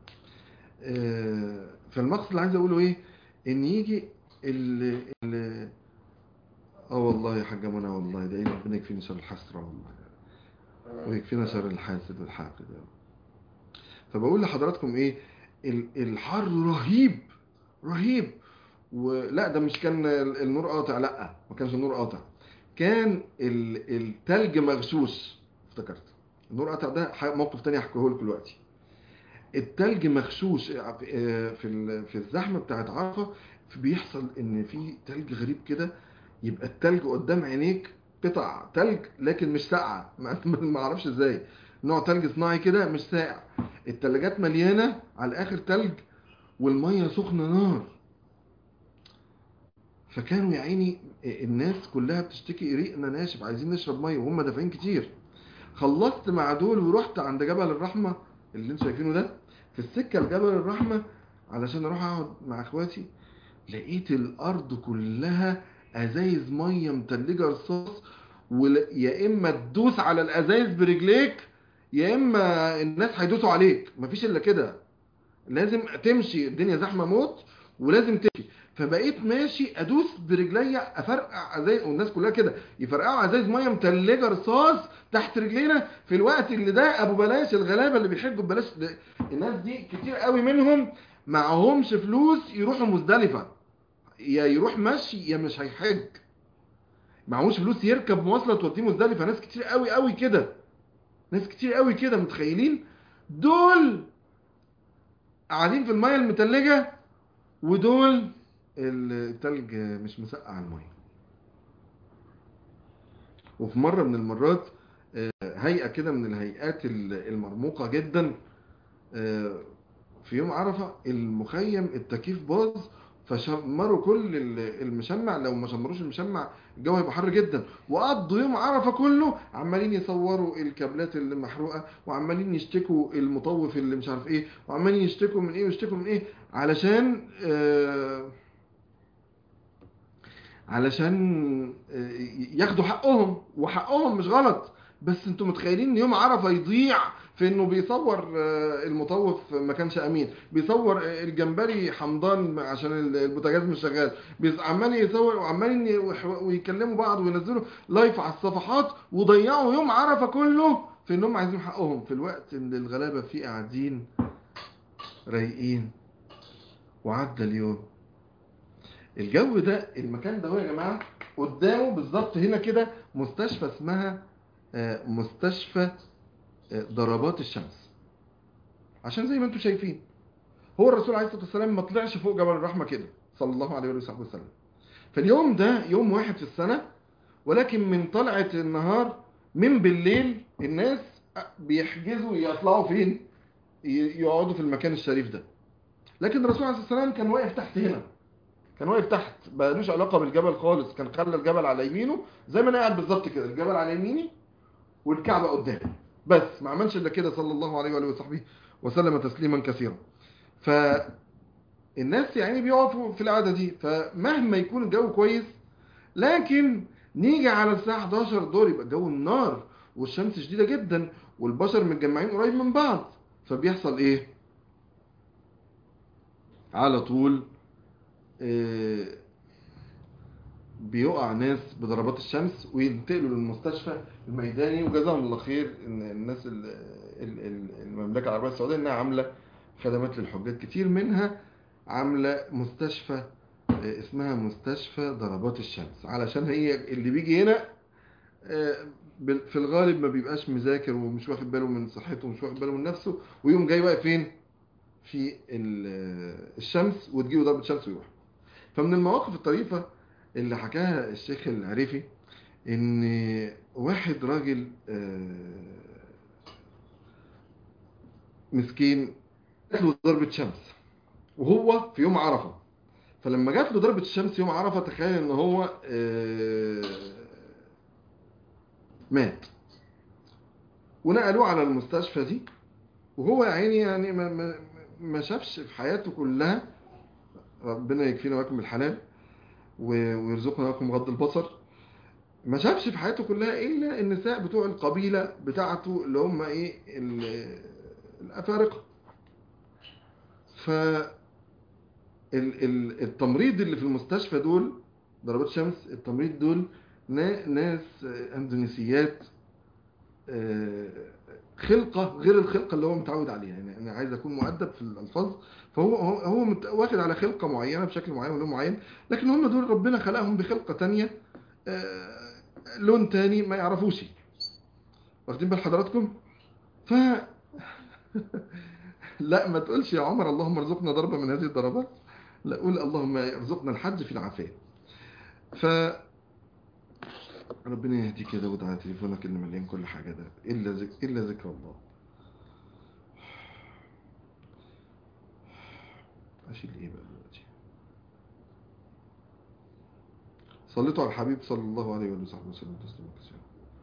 Speaker 1: آه، فالمقصد اللي عايز اقوله ايه ان يجي ال ال اه والله يا حاجه منى والله ده ايه ربنا يكفيني شر الحسره والله ويكفينا شر الحاسد والحاقد يا رب. فبقول لحضراتكم ايه ال- الحر رهيب رهيب ولا ده مش كان ال- النور قاطع لا ما كانش النور قاطع كان ال- التلج مغشوش افتكرت النور قاطع ده ح- موقف تاني هحكيه لكم دلوقتي التلج مغشوش آه، في ال- في الزحمه بتاعت عرفه بيحصل ان في تلج غريب كده يبقى التلج قدام عينيك قطع تلج لكن مش ساقعه ما ما اعرفش ازاي نوع تلج صناعي كده مش ساقع التلاجات مليانه على الاخر تلج والميه سخنه نار فكانوا يا عيني الناس كلها بتشتكي ريقنا ناشف عايزين نشرب ميه وهم دافعين كتير خلصت مع دول ورحت عند جبل الرحمه اللي انتوا شايفينه ده في السكه لجبل الرحمه علشان اروح اقعد مع اخواتي لقيت الارض كلها ازايز ميه متلجه رصاص ول- يا اما تدوس على الازايز برجليك يا اما الناس هيدوسوا عليك مفيش الا كده لازم تمشي الدنيا زحمه موت ولازم تمشي فبقيت ماشي ادوس برجليا افرقع ازايز والناس كلها كده يفرقعوا ازايز ميه متلجه رصاص تحت رجلينا في الوقت اللي ده ابو بلاش الغلابه اللي بيحجوا ببلاش ده- الناس دي كتير قوي منهم معهمش فلوس يروحوا مزدلفه يا يروح مشي يا مش هيحج معهوش فلوس يركب مواصله توديه مزدلفه ناس كتير قوي قوي كده ناس كتير قوي كده متخيلين دول قاعدين في الميه المتلجه ودول التلج مش مسقع الميه وفي مره من المرات آه، هيئه كده من الهيئات المرموقه جدا آه، في يوم عرفه المخيم التكييف باظ فشمروا كل ال- المشمع لو ما شمروش المشمع الجو هيبقى حر جدا وقضوا يوم عرفه كله عمالين يصوروا الكابلات اللي محروقه وعمالين يشتكوا المطوف اللي مش عارف ايه وعمالين يشتكوا من ايه ويشتكوا من ايه علشان آه علشان آه، ياخدوا حقهم وحقهم مش غلط بس انتوا متخيلين ان يوم عرفه يضيع في انه بيصور آه، المطوف ما كانش امين بيصور آه، الجمبري حمضان عشان البوتاجاز مش شغال بيص- عمال يصور وعمالين ي- ويح- ويكلموا بعض وينزلوا لايف على الصفحات وضيعوا يوم عرفه كله في انهم عايزين حقهم في الوقت اللي الغلابه فيه قاعدين رايقين وعدى اليوم الجو ده المكان ده هو يا جماعه قدامه بالظبط هنا كده مستشفى اسمها آه، مستشفى آه، ضربات الشمس عشان زي ما انتم شايفين هو الرسول عليه الصلاه والسلام ما طلعش فوق جبل الرحمه كده صلى الله عليه وصحبه وسلم فاليوم ده يوم واحد في السنه ولكن من طلعه النهار من بالليل الناس بيحجزوا يطلعوا فين ي- يقعدوا في المكان الشريف ده لكن الرسول عليه الصلاه والسلام كان واقف تحت هنا كان واقف تحت ملوش علاقه بالجبل خالص كان خلى الجبل على يمينه زي ما انا قاعد بالظبط كده الجبل على يميني والكعبه قدامي بس ما عملش الا كده صلى الله عليه واله وصحبه وسلم تسليما كثيرا فالناس يعني بيقفوا في العاده دي فمهما يكون الجو كويس لكن نيجي على الساعه 11 دور يبقى الجو النار والشمس شديده جدا والبشر متجمعين قريب من بعض فبيحصل ايه على طول آه، بيقع ناس بضربات الشمس وينتقلوا للمستشفى الميداني وجزاهم الله خير ان الناس ال- ال- ال- المملكه العربيه السعوديه انها عامله خدمات للحجاج كتير منها عامله مستشفى آه، اسمها مستشفى ضربات الشمس علشان هي اللي بيجي هنا آه، بال- في الغالب ما بيبقاش مذاكر ومش واخد باله من صحته ومش واخد باله من نفسه ويقوم جاي واقف فين في ال- الشمس وتجيله ضربة شمس ويروح فمن المواقف الطريفة اللي حكاها الشيخ العريفي ان واحد راجل آه، مسكين جات له ضربة شمس وهو في يوم عرفة فلما جات له ضربة الشمس يوم عرفة تخيل ان هو آه، مات ونقلوه على المستشفى دي وهو يا عيني يعني ما, ما, ما شافش في حياته كلها ربنا يكفينا وياكم بالحلال و- ويرزقنا وياكم غض البصر ما شافش في حياته كلها الا النساء بتوع القبيله بتاعته اللي هم ايه ال- الافارقه ف ال- ال- التمريض اللي في المستشفى دول ضربات شمس التمريض دول نا- ناس اندونيسيات آه، خلقه غير الخلقه اللي هو متعود عليها يعني انا عايز اكون مؤدب في الالفاظ فهو هو هو مت- واخد على خلقه معينه بشكل معين ولون معين لكن هم دول ربنا خلقهم بخلقه تانية آه، لون تاني ما يعرفوش واخدين بال حضراتكم ف لا ما تقولش يا عمر اللهم ارزقنا ضربه من هذه الضربات لا قول اللهم ارزقنا الحج في العافيه ف ربنا يهديك كده ودع على تليفونك اللي مليان كل حاجه ده الا ذك... الا ذكر الله اشيل ايه بقى دلوقتي صليتوا على الحبيب صلى الله عليه وآله وصحبه وسلم تسليما كثيرا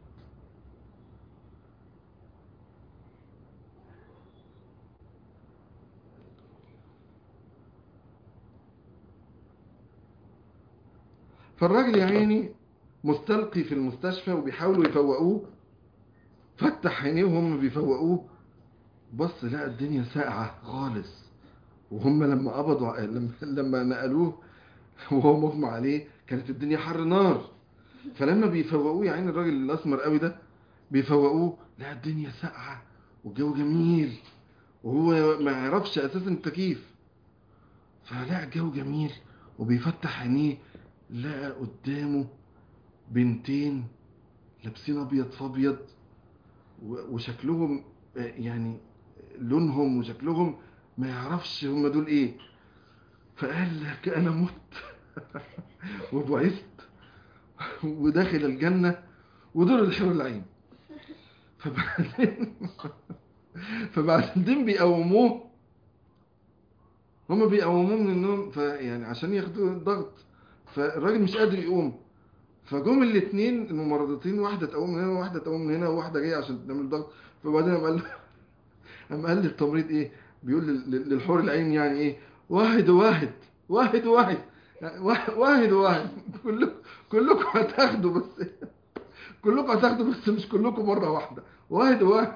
Speaker 1: فالراجل يا عيني مستلقي في المستشفى وبيحاولوا يفوقوه فتح عينيه وهم بيفوقوه بص لقى الدنيا ساقعة خالص وهم لما قبضوا لما, لما نقلوه وهو مغمى عليه كانت الدنيا حر نار فلما بيفوقوه يا عيني الراجل الاسمر قوي ده بيفوقوه لقى الدنيا ساقعة والجو جميل وهو ما يعرفش اساسا التكييف فلقى الجو جميل وبيفتح عينيه لقى قدامه بنتين لابسين ابيض في ابيض و- وشكلهم آه، يعني لونهم وشكلهم ما يعرفش هم دول ايه فقال لك انا مت وبعثت وداخل الجنة ودول الحور العين فبعدين فبعدين بيقوموه هما بيقوموه من النوم فيعني عشان ياخدوا الضغط فالراجل مش قادر يقوم فجم الاثنين الممرضتين واحده تقوم من هنا وواحده تقوم من هنا وواحده جايه عشان تعمل ضغط فبعدين قام قال قام قال للتمريض ايه بيقول لل- للحور العين يعني ايه واحد واحد واحد واحد يعني واحد واحد واحد كلكم كلكم هتاخدوا بس كلكم هتاخدوا بس مش كلكم مره واحده واحد واحد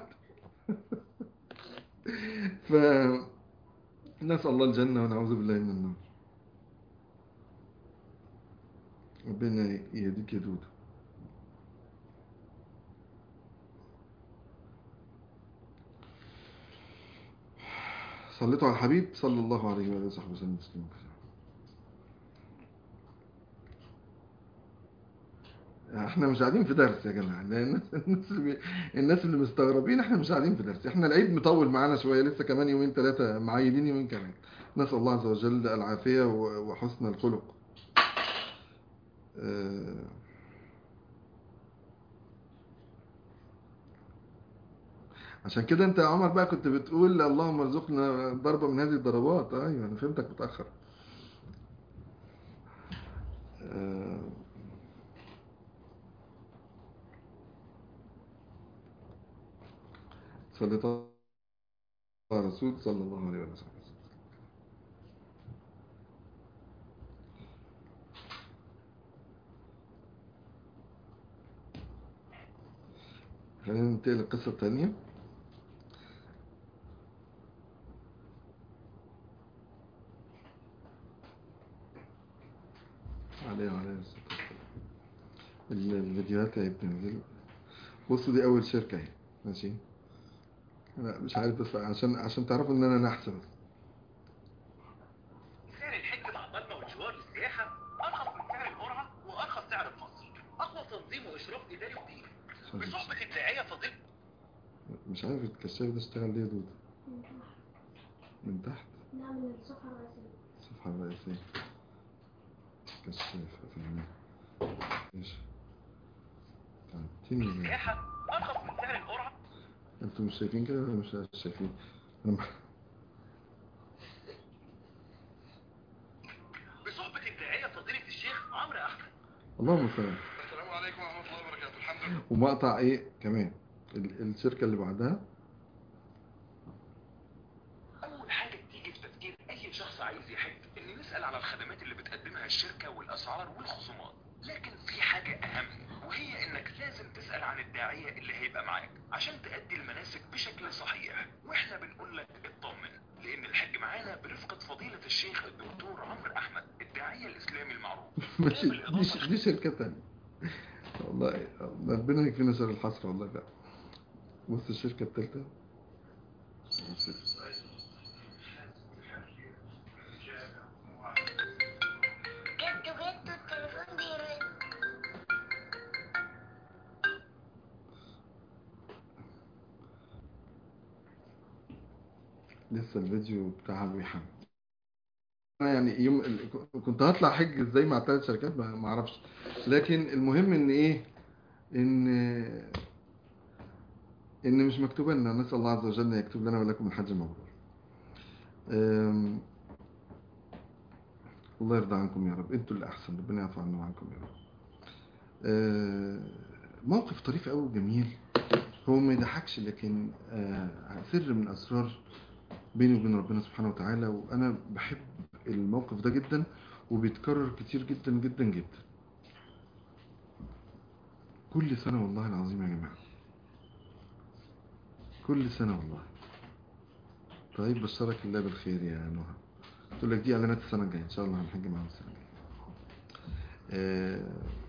Speaker 1: ف نسأل الله الجنة ونعوذ بالله من النار ربنا يهديك يا دودو صليتوا على الحبيب صلى الله عليه وآله وصحبه وسلم تسليما كثيرا احنا مش قاعدين في درس يا جماعه ده الناس الناس اللي, بي- الناس اللي مستغربين احنا مش قاعدين في درس احنا العيد مطول معانا شويه لسه كمان يومين ثلاثه معيدين يومين كمان نسال الله عز وجل العافيه و- وحسن الخلق آه، عشان كده انت يا عمر بقى كنت بتقول اللهم ارزقنا ضربه من هذه الضربات ايوه انا فهمتك متاخر آه، صليت على الرسول صلى الله عليه وسلم خلينا ننتقل للقصة الثانية عليه وعليه الصلاة والسلام ال- الفيديوهات هي بتنزل بصوا دي أول شركة اهي ماشي لا مش عارف بس عشان عشان تعرفوا إن أنا نحس بس
Speaker 3: سعر الحج مع بالما والجوار للسياحة أرخص من سعر القرعة وأرخص سعر في مصر أقوى تنظيم وإشراف إداري ودين
Speaker 1: عشان
Speaker 3: بصحبة الداعية فضيلة
Speaker 1: مش عارف الكشاف ده اشتغل ليه يا دود من تحت
Speaker 4: نعمل الصفحة الرئيسية
Speaker 1: الصفحة الرئيسية كشاف فاهمين ماشي تعبتني
Speaker 3: السياحة أرخص من سعر القرعة
Speaker 1: انتوا مش شايفين كده ولا مش شايفين انا
Speaker 3: بصحبة الداعية فضيلة الشيخ عمرو أحمد
Speaker 1: اللهم صل على
Speaker 2: السلام عليكم ورحمة الله وبركاته الحمد لله
Speaker 1: ومقطع ايه كمان ال- الشركة اللي بعدها
Speaker 3: أول حاجة بتيجي في تفكير أي شخص عايز يحج إن نسأل على الخدمات اللي بتقدمها الشركة والأسعار والخصومات لكن في حاجة أهم وهي إنك لازم تسأل عن الداعية اللي هيبقى معاك عشان تأدي المناسك بشكل صحيح وإحنا بنقول لك اطمن لأن الحج معانا برفقة فضيلة الشيخ الدكتور عمرو أحمد الداعية الإسلامي المعروف
Speaker 1: ماشي دي, ش- دي شركة تانية والله ربنا يكفينا شر الحسرة والله لا بص الشركة التالتة
Speaker 4: جدو جدو التليفون بيرن
Speaker 1: لسه الفيديو بتاعها بيحمل انا يعني يوم ال- كنت هطلع حج ازاي مع ثلاث شركات ما ما اعرفش لكن المهم ان ايه ان ان مش مكتوبه لنا نسال الله عز وجل ان يكتب لنا ولكم الحج المبرور أم، الله يرضى عنكم يا رب انتوا اللي احسن ربنا يعفو عنا وعنكم يا رب أه، موقف طريف قوي وجميل هو ما يضحكش لكن آه، سر من اسرار بيني وبين ربنا سبحانه وتعالى وانا بحب الموقف ده جدا وبيتكرر كتير جدا جدا جدا كل سنة والله العظيم يا جماعة كل سنة والله طيب بشرك الله بالخير يا نهى تقول لك دي اعلانات السنة الجاية ان شاء الله هنحج معاهم السنة الجاية آه،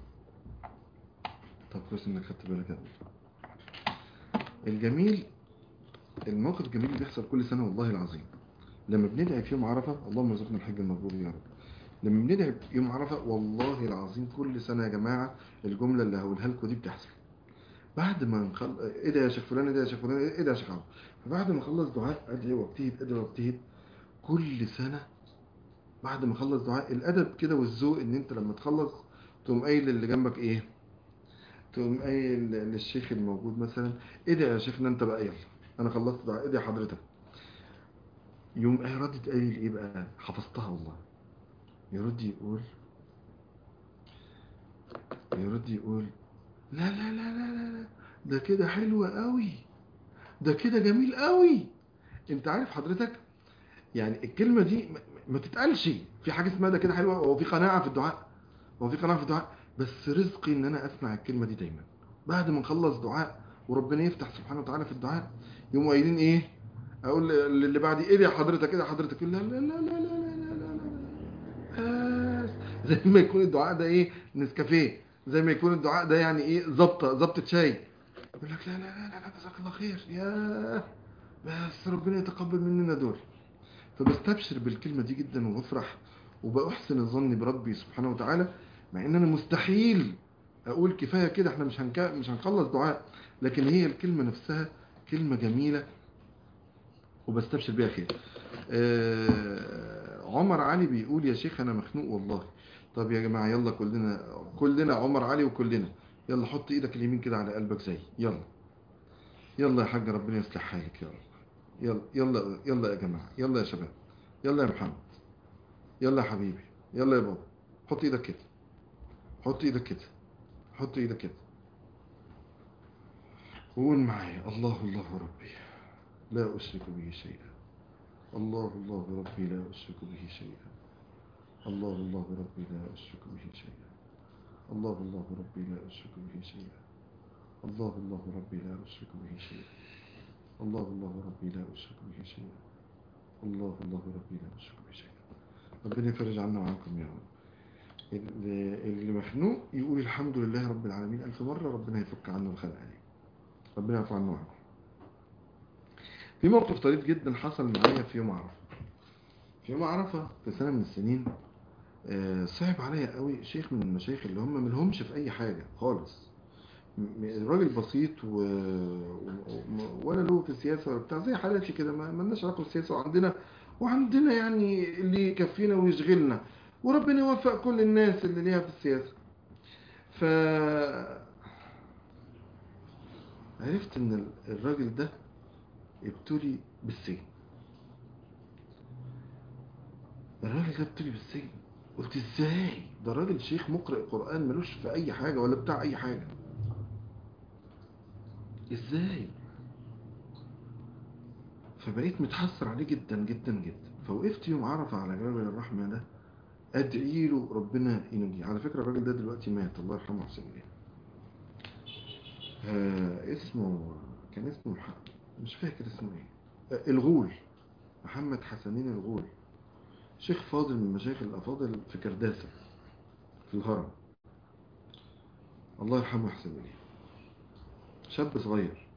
Speaker 1: طب كويس انك خدت بالك يا أبو. الجميل الموقف الجميل اللي بيحصل كل سنة والله العظيم لما بندعي في يوم عرفة اللهم ارزقنا الحج المبرور يا رب لما بندعي في يوم عرفة والله العظيم كل سنة يا جماعة الجملة اللي هقولها لكم دي بتحصل بعد ما نخل... ايه ده يا شيخ فلان ايه ده يا شيخ فلان ايه ده يا شيخ عمرو فبعد ما اخلص دعاء ادعي واجتهد ادعي واجتهد كل سنة بعد ما اخلص دعاء الادب كده والذوق ان انت لما تخلص تقوم قايل اللي جنبك ايه تقوم قايل للشيخ الموجود مثلا ادعي يا شيخنا انت بقى يلا انا خلصت دعاء ادعي حضرتك يوم ايه ردت قايل ايه بقى حفظتها والله يرد يقول يرد يقول لا لا لا لا لا لا ده كده حلو قوي ده كده جميل قوي انت عارف حضرتك يعني الكلمة دي ما- ما تتقالش في حاجة اسمها ده كده حلوة هو في قناعة في الدعاء هو في قناعة في الدعاء بس رزقي ان انا اسمع الكلمة دي دايما بعد ما نخلص دعاء وربنا يفتح سبحانه وتعالى في الدعاء يقوموا قايلين ايه اقول للي بعدي ايه ده يا حضرتك ايه ده يا حضرتك لا لا لا لا لا لا لا لا لا بس زي ما يكون الدعاء ده ايه نسكافيه زي ما يكون الدعاء ده يعني ايه ظبطه ظبطه شاي يقول لك لا لا لا لا لا جزاك الله خير يا بس ربنا يتقبل مننا دول فبستبشر بالكلمه دي جدا وبفرح وبأحسن الظن بربي سبحانه وتعالى مع ان انا مستحيل اقول كفايه كده احنا مش هنك... مش هنخلص دعاء لكن هي الكلمه نفسها كلمه جميله وبستبشر بيها خير آه، عمر علي بيقول يا شيخ انا مخنوق والله طب يا جماعه يلا كلنا كلنا عمر علي وكلنا يلا حط ايدك اليمين كده على قلبك زي يلا يلا يا حاج ربنا يصلح حالك يا رب يلا يلا يلا يا جماعه يلا يا شباب يلا يا محمد يلا يا حبيبي يلا يا بابا حط ايدك كده حط ايدك كده حط ايدك كده وقول معايا الله الله ربي لا أشرك به شيئا الله الله ربي لا أشرك به شيئا الله الله ربي لا أشرك به شيئا الله الله ربي لا أشرك به شيئا الله الله ربي لا أشرك به شيئا الله الله ربي لا أشرك به شيئا الله الله ربي لا أشرك به شيئا ربنا يفرج عنا وعنكم يا رب اللي اللي مخنوق يقول الحمد لله رب العالمين ألف مرة ربنا يفك عنه الخلق عليه ربنا يعفو عنه وعنكم في موقف طريف جدا حصل معايا في يوم عرفة في يوم عرفة في سنة من السنين آه، صعب عليا قوي شيخ من المشايخ اللي هم ملهمش في أي حاجة خالص م- راجل بسيط و... و... ولا له في السياسة ولا بتاع زي حالاتي كده ما مالناش علاقة بالسياسة وعندنا وعندنا يعني اللي يكفينا ويشغلنا وربنا يوفق كل الناس اللي ليها في السياسة ف عرفت ان ال- الراجل ده ابتلي بالسجن الراجل ده ابتلي بالسجن قلت ازاي ده راجل شيخ مقرئ قرآن ملوش في اي حاجة ولا بتاع اي حاجة ازاي فبقيت متحسر عليه جدا جدا جدا فوقفت يوم عرفة على جبل الرحمة ده ادعي له ربنا ينجيه على فكرة الراجل ده دلوقتي مات الله يرحمه ويحسن اليه آه اسمه كان اسمه مح... مش فاكر اسمه ايه آه الغول محمد حسنين الغول شيخ فاضل من المشايخ الافاضل في كرداسة في الهرم الله يرحمه ويحسن اليه شاب صغير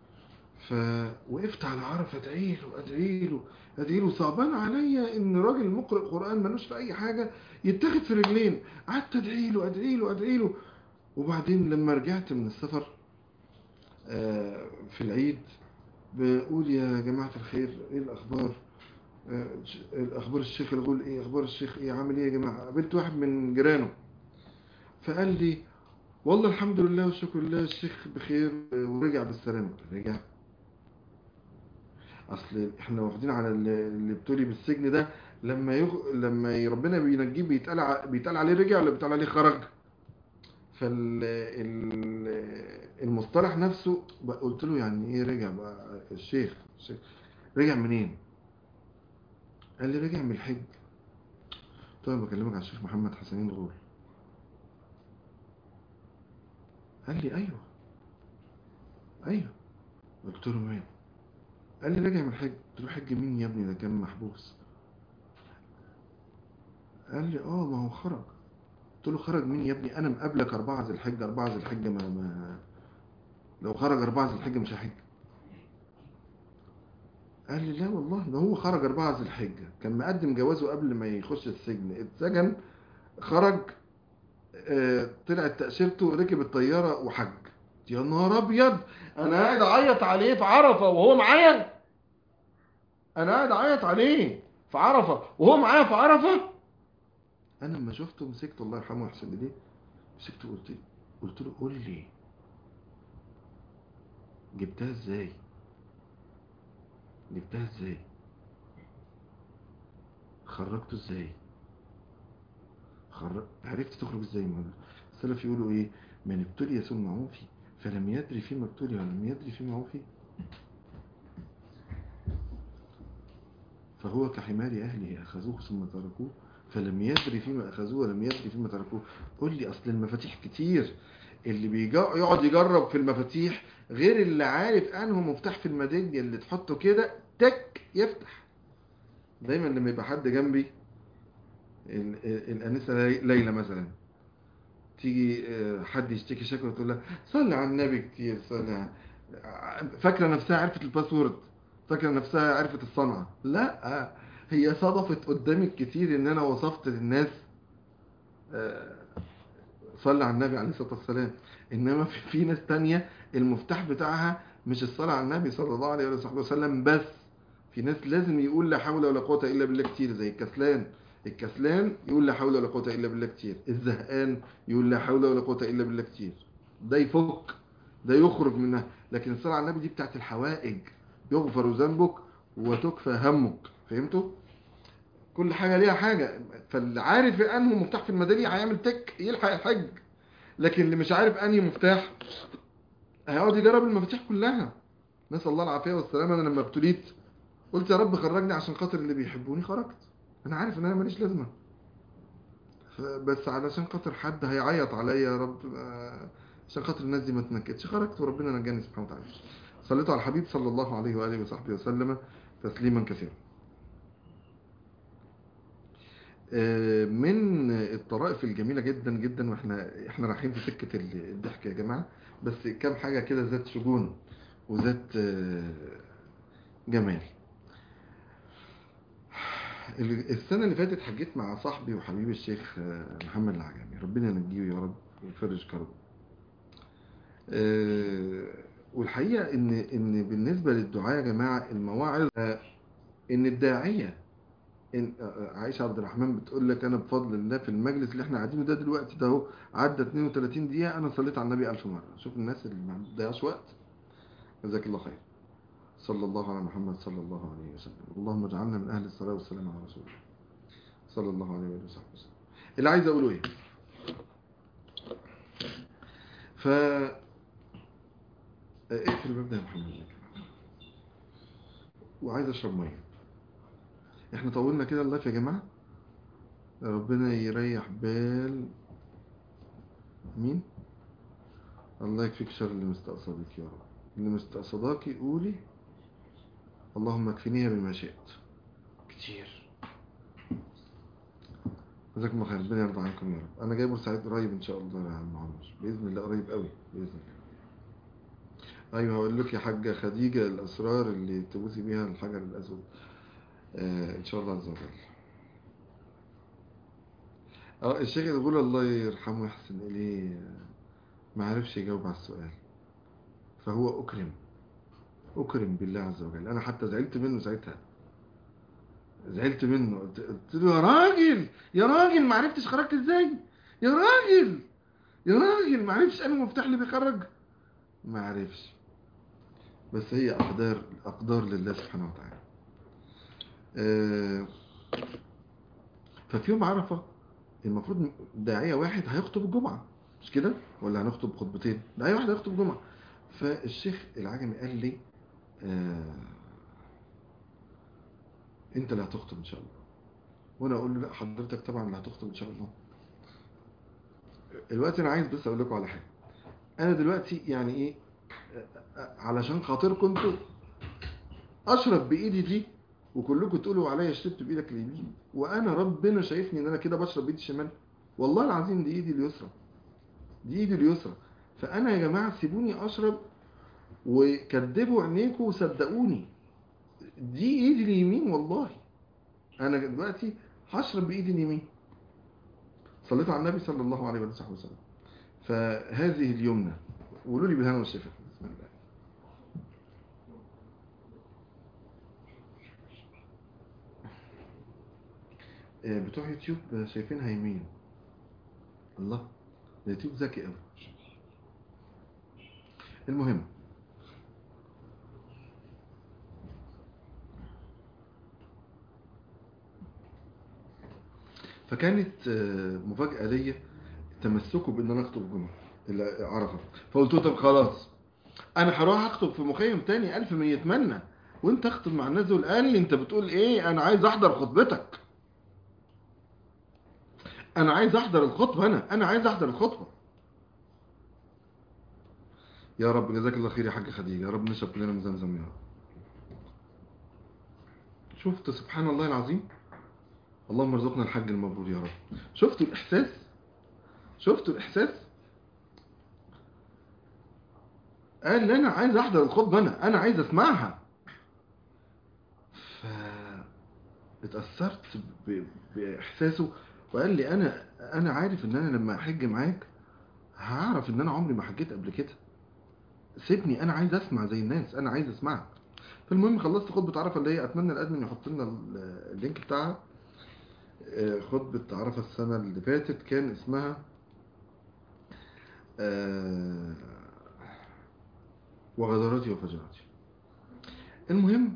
Speaker 1: فوقفت على عرفة ادعي له ادعي له ادعي له صعبان عليا ان راجل مقرئ قرآن ملوش في اي حاجة يتاخد في رجلين قعدت ادعي له ادعي له ادعي له وبعدين لما رجعت من السفر آه، في العيد بقول يا جماعة الخير ايه الاخبار آه، ش- الاخبار الشيخ الغول ايه اخبار الشيخ ايه عامل ايه يا جماعة قابلت واحد من جيرانه فقال لي والله الحمد لله والشكر لله الشيخ بخير آه، ورجع بالسلامة رجع اصل احنا واخدين على اللي اللي ابتلي بالسجن ده لما يغ... لما ي- ربنا بينجيه بيتقال ع... بيتقال عليه رجع ولا بيتقال عليه خرج فال ال- المصطلح نفسه بقى قلت له يعني ايه رجع بقى الشيخ الشيخ رجع منين قال لي رجع من الحج قلت له أنا بكلمك عن الشيخ محمد حسنين الغول قال لي ايوه ايوه قلت له مين قال لي راجع من الحج قلت له حج مين يا ابني ده كان محبوس قال لي اه ما هو خرج قلت له خرج مين يا ابني انا مقابلك اربعة ذي الحجة اربعة ذي الحجة ما, ما لو خرج اربعة ذي الحجة مش هحج قال لي لا والله ده هو خرج اربعة ذي الحجة كان مقدم جوازه قبل ما يخش السجن اتسجن خرج آه، طلعت تأشيرته ركب الطيارة وحج يا نهار ابيض انا قاعد اعيط عليه في عرفة وهو معايا انا قاعد اعيط عليه في عرفة وهو معايا في عرفة انا لما شفته مسكته الله يرحمه ويحسن اليه مسكته قلت قلت له قول لي جبتها ازاي جبتها ازاي خرجته ازاي خرج... عرفت تخرج ازاي ما السلف يقولوا ايه من ابتلي ثم عوفي فلم يدري فيما ابتلي ولم يدري فيما عوفي فهو كحمار أهله أخذوه ثم تركوه فلم يدري فيما أخذوه ولم يدري فيما تركوه قول لي أصل المفاتيح كتير اللي بيجا- يقعد يجرب في المفاتيح غير اللي عارف أنه مفتاح في الميدالية اللي تحطه كده تك يفتح دايما لما يبقى حد جنبي ال- ال- الأنسة لي- ليلى مثلا تيجي آه، حد يشتكي شكوى تقول لها صلي على النبي كتير صلي على- فاكرة نفسها عرفت الباسورد فاكرة نفسها عرفت الصنعة لا هي صدفت قدامي كتير ان انا وصفت للناس آه، صلى على النبي عليه الصلاة والسلام إنما في, في ناس تانية المفتاح بتاعها مش الصلاة على النبي صلى الله عليه وصحبه وسلم بس في ناس لازم يقول لا حول ولا قوة إلا بالله كتير زي الكسلان الكسلان يقول لا حول ولا قوة إلا بالله كتير الزهقان يقول لا حول ولا قوة إلا بالله كتير ده يفك ده يخرج منها لكن الصلاة على النبي دي بتاعت الحوائج يغفر ذنبك وتكفى همك فهمتوا؟ كل حاجة ليها حاجة فاللي عارف انه مفتاح في الميدالية هيعمل تك يلحق الحج لكن اللي مش عارف انهي مفتاح هيقعد يجرب المفاتيح كلها نسأل الله العافية والسلامة انا لما ابتليت قلت يا رب خرجني عشان خاطر اللي بيحبوني خرجت انا عارف ان انا ماليش لازمة ف- بس علشان خاطر حد هيعيط عليا يا رب آه، عشان خاطر الناس دي ما تنكدش خرجت وربنا نجاني سبحانه وتعالى صليت على الحبيب صلى الله عليه واله وصحبه وسلم تسليما كثيرا آه، من الطرائف الجميلة جدا جدا واحنا احنا رايحين في سكة ال- الضحك يا جماعة بس كام حاجة كده ذات شجون وذات آه، جمال ال- السنة اللي فاتت حجيت مع صاحبي وحبيبي الشيخ آه، محمد العجمي ربنا ينجيه يا رب ويفرج كربه آه، والحقيقة ان ان بالنسبة للدعاء يا جماعة المواعظ آه، ان الداعية إن آه، عائشة عبد الرحمن بتقول لك أنا بفضل الله في المجلس اللي احنا قاعدينه ده دلوقتي ده اهو عدى 32 دقيقة أنا صليت على النبي ألف مرة شوف الناس اللي ما بتضيعش وقت جزاك الله خير صلى الله على محمد صلى الله عليه وسلم اللهم اجعلنا من أهل الصلاة والسلام على رسول الله صلى الله عليه وآله وصحبه وسلم اللي عايز أقوله إيه ف اقفل الباب ده يا محمد وعايز أشرب مية احنا طولنا كده اللايف يا جماعة ربنا يريح بال مين الله يكفيك شر اللي مستقصدك يا رب اللي مستقصداكي قولي اللهم اكفنيها بما شئت كتير جزاكم الله خير ربنا يرضى عنكم يا رب انا جاي بورسعيد قريب ان شاء الله يا عم عمر باذن الله قريب قوي باذن الله ايوه هقول لك يا حاجه خديجه الاسرار اللي تبوسي بيها الحجر الاسود آه ان شاء الله عز وجل اه الشيخ يقول الله يرحمه ويحسن اليه آه، ما عرفش يجاوب على السؤال فهو اكرم اكرم بالله عز وجل انا حتى زعلت منه ساعتها زعلت منه قلت قلت له يا راجل يا راجل ما عرفتش خرجت ازاي يا راجل يا راجل ما عرفتش انا المفتاح اللي بيخرج ما عرفش بس هي اقدار اقدار لله سبحانه وتعالى آه، ففي يوم عرفة المفروض داعية واحد هيخطب الجمعة مش كده ولا هنخطب خطبتين داعية واحد هيخطب جمعة فالشيخ العجمي قال لي آه انت اللي هتخطب ان شاء الله وانا اقول له لا حضرتك طبعا اللي هتخطب ان شاء الله الوقت انا عايز بس اقول لكم على حاجه انا دلوقتي يعني ايه آه، آه، علشان خاطركم انتوا اشرب بايدي دي وكلكم تقولوا عليا شربت بايدك اليمين وانا ربنا شايفني ان انا كده بشرب بايدي الشمال والله العظيم دي ايدي اليسرى دي ايدي اليسرى فانا يا جماعه سيبوني اشرب وكدبوا عينيكم وصدقوني دي ايدي اليمين والله انا دلوقتي هشرب بايدي اليمين صليت على النبي صلى الله عليه وصحبه وسلم فهذه اليمنى قولوا لي بالهنا والشفا بسم الله آه، بتوع يوتيوب شايفينها يمين الله ده يوتيوب ذكي قوي المهم فكانت آه، مفاجأة ليا تمسكوا بان انا اخطب جمعة اللي عرفة فقلت له طب خلاص انا هروح اخطب في مخيم تاني الف من يتمنى وانت اخطب مع الناس دول قال لي انت بتقول ايه انا عايز احضر خطبتك انا عايز احضر الخطبة انا انا عايز احضر الخطبة يا رب جزاك الله خير يا حاج خديجة يا رب نشرب كلنا من زمزم يا رب شفت سبحان الله العظيم اللهم ارزقنا الحج المبرور يا رب شفتوا الإحساس شفتوا الإحساس قال لي أنا عايز أحضر الخطبة أنا أنا عايز أسمعها ف اتأثرت ب... بإحساسه وقال لي أنا أنا عارف إن أنا لما أحج معاك هعرف ان انا عمري ما حجيت قبل كده سيبني انا عايز اسمع زي الناس انا عايز اسمعك فالمهم خلصت خطبة عرفة اللي هي اتمنى الادمن يحط لنا ال- اللينك بتاعها آه، خطبة عرفة السنة اللي فاتت كان اسمها آه، وغدراتي وفجراتي المهم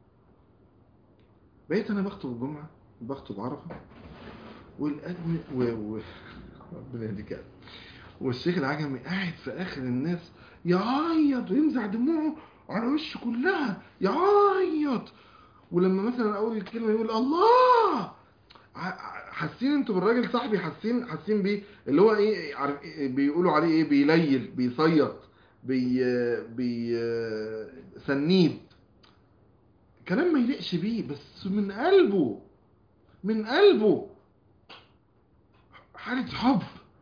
Speaker 1: بقيت انا بخطب الجمعة بخطب عرفة والادمن و... و... ربنا يهديك يا أدمن. والشيخ العجمي قاعد في اخر الناس يعيط ويمزع دموعه على وشه كلها يعيط ولما مثلا اقول الكلمه يقول الله ع- حاسين انتوا بالراجل صاحبي حاسين حاسين بيه اللي هو ايه عارف إيه بيقولوا عليه ايه بيليل بيصيط بي بي سنيد كلام ما يليقش بيه بس من قلبه من قلبه حالة حب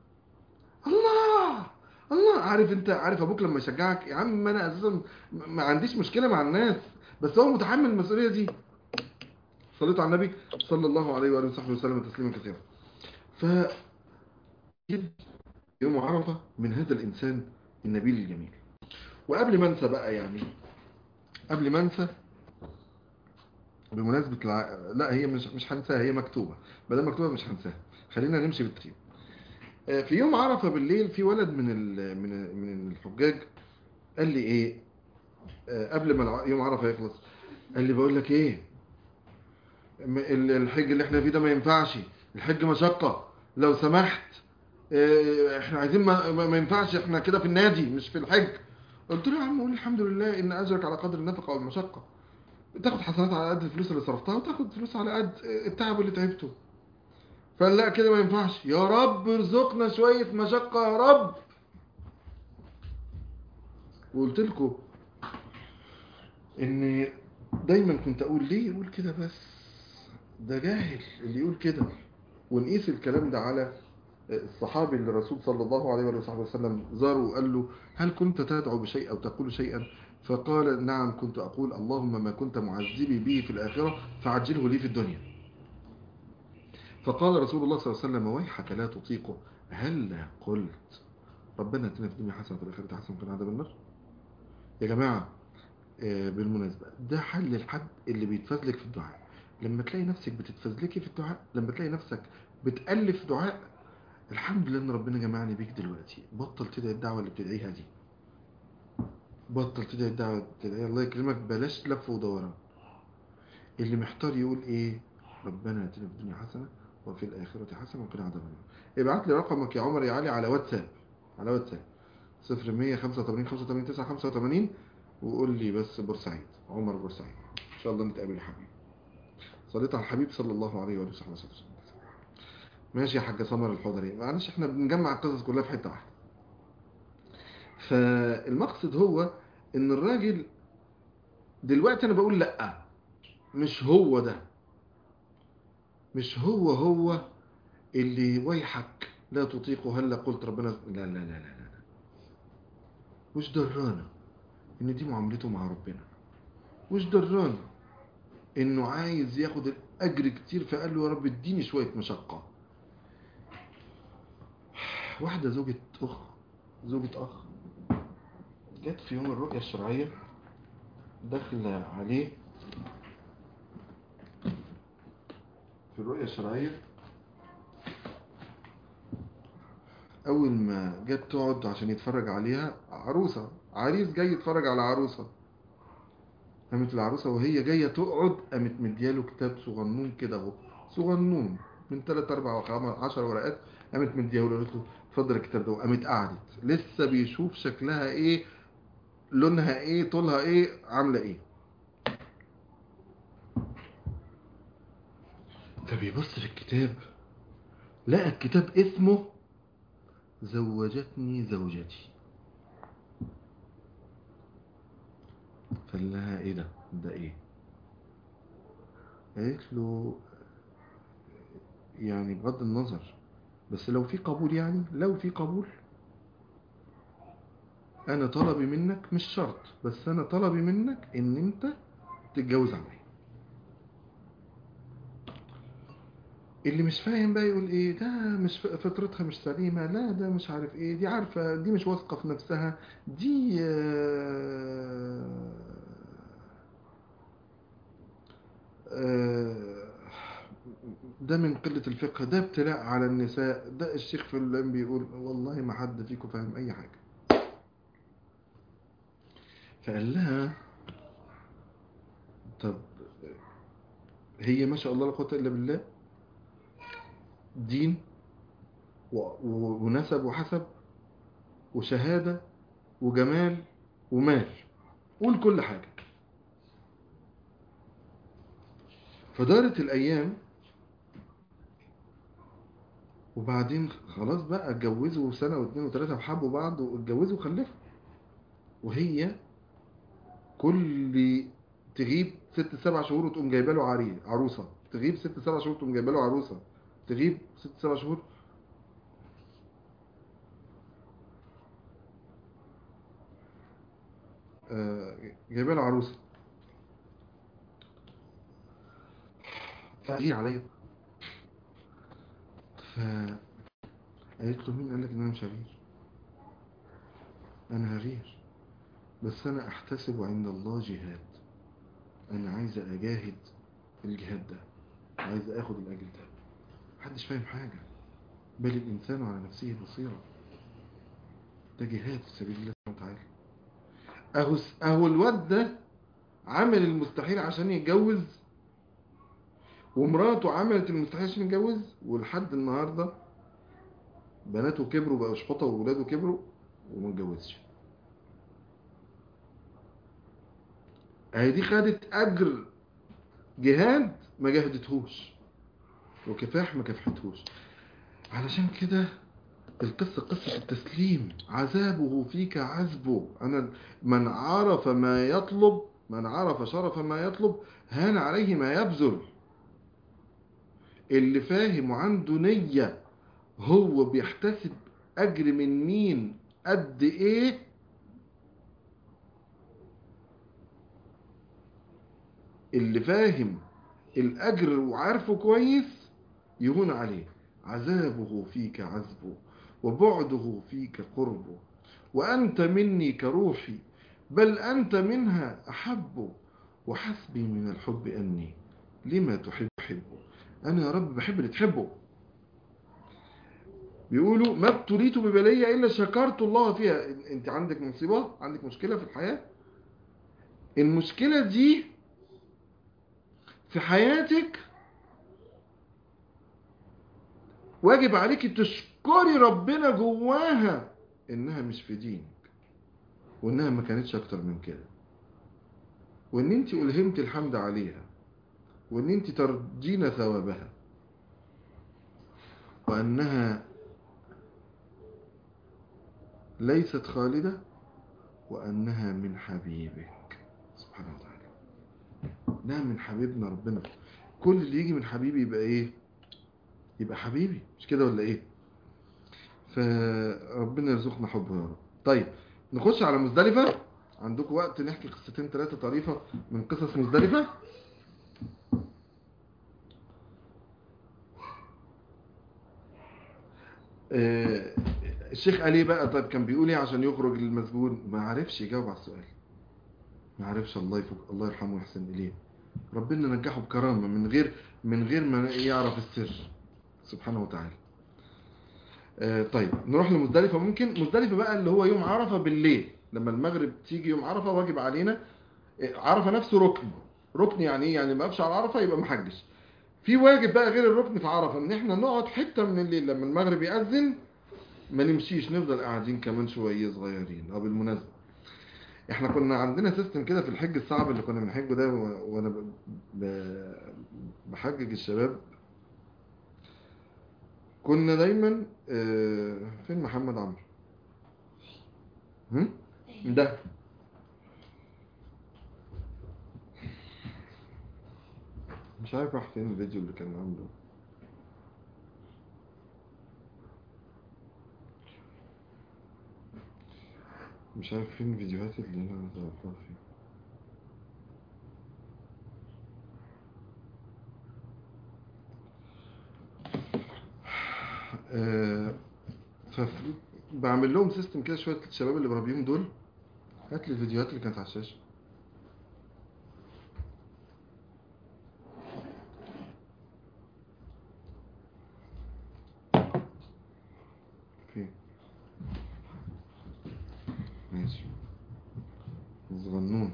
Speaker 1: الله الله عارف انت عارف ابوك لما يشجعك يا عم انا اساسا م- ما عنديش مشكله مع الناس بس هو متحمل المسؤوليه دي صليت على النبي صلى الله عليه واله وصحبه وسلم تسليما كثيرا ف يوم عرفه من هذا الانسان النبيل الجميل وقبل ما انسى بقى يعني قبل ما انسى بمناسبة الع... لا هي مش مش هنساها هي مكتوبة ما دام مكتوبة مش هنساها خلينا نمشي بالترتيب آه، في يوم عرفة بالليل في ولد من ال... من من الحجاج قال لي ايه آه، قبل ما الع- يوم عرفة يخلص قال لي بقول لك ايه م- ال- الحج اللي احنا فيه ده ما ينفعش الحج مشقة لو سمحت آه، احنا عايزين ما, ما ما ينفعش احنا كده في النادي مش في الحج قلت له يا عم قول الحمد لله ان اجرك على قدر النفقة والمشقة تاخد حسنات على قد الفلوس اللي صرفتها وتاخد فلوس على قد التعب اللي تعبته فقال لا كده ما ينفعش يا رب ارزقنا شوية مشقة يا رب وقلت لكم ان دايما كنت اقول ليه يقول كده بس ده جاهل اللي يقول كده ونقيس الكلام ده على الصحابي اللي الرسول صلى الله عليه وآله وسلم زاره وقال له هل كنت تدعو بشيء أو تقول شيئا فقال نعم كنت أقول اللهم ما كنت معذبي به في الآخرة فعجله لي في الدنيا فقال رسول الله صلى الله عليه وسلم ويحك لا تطيقه هل قلت ربنا اتنا في الدنيا حسنة وفي الآخرة حسنة وقنا عذاب النار يا جماعة آه، بالمناسبة ده حل الحد اللي بيتفزلك في الدعاء لما تلاقي نفسك بتتفزلكي في الدعاء لما تلاقي نفسك بتألف دعاء الحمد لله ان ربنا جمعني بيك دلوقتي بطل تدعي الدعوة اللي بتدعيها دي بطل تدعي الدعوة اللي بتدعيها الله يكرمك بلاش لف ودوران اللي محتار يقول ايه ربنا اتنا في الدنيا حسنة وفي الآخرة حسنة وقنا عذاب النار ابعت لي رقمك يا عمر يا علي على واتساب على واتساب 0100 85 85 9 85 وقول لي بس بورسعيد عمر بورسعيد ان شاء الله نتقابل يا حبيبي صليت على الحبيب صلى الله عليه وآله وصحبه وسلم ماشي يا حاجة سمر الحضري معلش احنا بنجمع القصص كلها في حتة واحدة فالمقصد هو ان الراجل دلوقتي انا بقول لا مش هو ده مش هو هو اللي ويحك لا تطيقه هلا قلت ربنا لا لا لا لا لا لا. مش درانا ان دي معاملته مع ربنا مش درانا انه عايز ياخد الاجر كتير فقال له يا رب اديني شوية مشقة واحدة زوجة اخ زوجة اخ جت في يوم الرؤية الشرعية داخلة عليه في الرؤية الشرعية أول ما جت تقعد عشان يتفرج عليها عروسة عريس جاي يتفرج على عروسة قامت العروسة وهي جاية تقعد قامت مدياله كتاب صغنون كده اهو صغنون من 3 4 و 10 ورقات قامت مدياله قالت له اتفضل الكتاب ده وقامت قعدت لسه بيشوف شكلها ايه لونها ايه طولها ايه عاملة ايه فبيبص في الكتاب لقى الكتاب اسمه زوجتني زوجتي فقال لها ايه ده ده ايه قالت له يعني بغض النظر بس لو في قبول يعني لو في قبول انا طلبي منك مش شرط بس انا طلبي منك ان انت تتجوز عليا اللي مش فاهم بقى يقول ايه ده مش ف- فطرتها مش سليمة لا ده مش عارف ايه دي عارفة دي مش واثقة في نفسها دي آه، آه، ده من قلة الفقه ده ابتلاء على النساء ده الشيخ فلان بيقول والله ما حد فيكم فاهم اي حاجة فقال لها طب هي ما شاء الله لا قوة الا بالله دين و- و- ونسب وحسب وشهادة وجمال ومال قول كل حاجة فدارت الأيام وبعدين خلاص بقى اتجوزوا سنة واثنين وثلاثة وحبوا بعض واتجوزوا وخلفوا وهي كل تغيب ست سبع شهور وتقوم جايبه له عري عروسة تغيب ست سبع شهور تقوم جايبه له عروسة تغيب ست سبع شهور آه، جايبه له عروسة فقير عليا فقالت له مين قال لك ان انا مش هغير انا هغير بس انا احتسب عند الله جهاد انا عايز اجاهد الجهاد ده عايز اخد الاجر ده محدش فاهم حاجة بل الانسان على نفسه بصيرة ده جهاد في سبيل الله سبحانه وتعالى اهو اهو الواد ده عمل المستحيل عشان يتجوز ومراته عملت المستحيل عشان يتجوز ولحد النهارده بناته كبروا بقوا شحطه وولاده كبروا وما اتجوزش اهي دي خدت اجر جهاد ما جهدتهوش وكفاح ما كافحتهوش علشان كده القصة قصة التسليم عذابه فيك عذبه أنا من عرف ما يطلب من عرف شرف ما يطلب هان عليه ما يبذل اللي فاهم وعنده نية هو بيحتسب أجر من مين قد إيه اللي فاهم الأجر وعارفه كويس يهون عليه عذابه فيك عذبه وبعده فيك قربه وأنت مني كروحي بل أنت منها أحب وحسبي من الحب أني لما تحب حبه أنا يا رب بحب اللي تحبه بيقولوا ما ابتليت ببلية إلا شكرت الله فيها أنت عندك مصيبة عندك مشكلة في الحياة المشكلة دي في حياتك واجب عليك تشكري ربنا جواها انها مش في دينك وانها ما كانتش اكتر من كده وان انت الهمت الحمد عليها وان انت ترجين ثوابها وانها ليست خالدة وانها من حبيبك سبحانه وتعالى ده من حبيبنا ربنا كل اللي يجي من حبيبي يبقى ايه يبقى حبيبي مش كده ولا ايه فربنا يرزقنا حبه يا رب طيب نخش على مزدلفة عندكم وقت نحكي قصتين ثلاثة طريفة من قصص مزدلفة آه، الشيخ قال ايه بقى طيب كان بيقول ايه عشان يخرج المسجون ما عرفش يجاوب على السؤال ما عرفش الله يفك الله يرحمه ويحسن اليه ربنا نجحه بكرامة من غير من غير ما يعرف السر سبحانه وتعالى آه، طيب نروح لمزدلفة ممكن مزدلفة بقى اللي هو يوم عرفة بالليل لما المغرب تيجي يوم عرفة واجب علينا آه، عرفة نفسه ركن ركن يعني ايه يعني ما قفش على عرفة يبقى محجش في واجب بقى غير الركن في عرفة ان احنا نقعد حتة من الليل لما المغرب يأذن ما نمشيش نفضل قاعدين كمان شوية صغيرين اه بالمناسبة احنا كنا عندنا سيستم كده في الحج الصعب اللي كنا بنحجه ده و- وانا ب- ب- بحجج الشباب كنا دايما آه، فين محمد عمرو هم؟ ده مش عارف راح فين الفيديو اللي كان عامله مش عارف فين الفيديوهات اللي انا ظهرتها فيه آه، ففي- بعمل لهم سيستم كده شويه الشباب اللي بربيهم دول هات لي الفيديوهات اللي كانت على الشاشه فين ماشي صغنون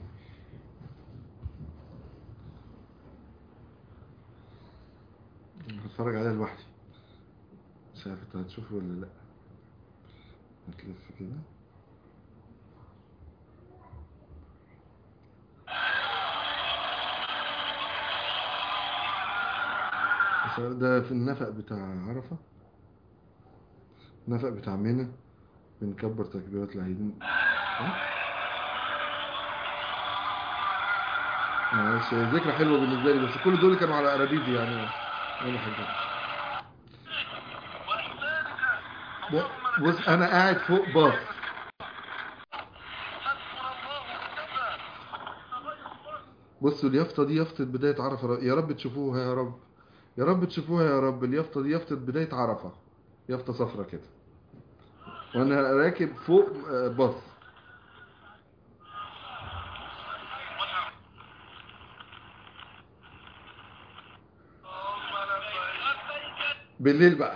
Speaker 1: هتفرج عليها لوحدي مش عارف انت هتشوفه ولا لا هتلف كده بس ده في النفق بتاع عرفة النفق بتاع منى بنكبر تكبيرات العيدين ها؟ معلش ذكرى حلوة بالنسبة لي بس كل دول كانوا على أرابيدي يعني ولا حاجة ب- بص أنا قاعد فوق باص بصوا اليافطة دي يافطة بداية عرفة يا رب تشوفوها يا رب يا رب تشوفوها يا رب اليافطة دي يافطة بداية عرفة يافطة صفرة كده وأنا راكب فوق آه، باص بالليل بقى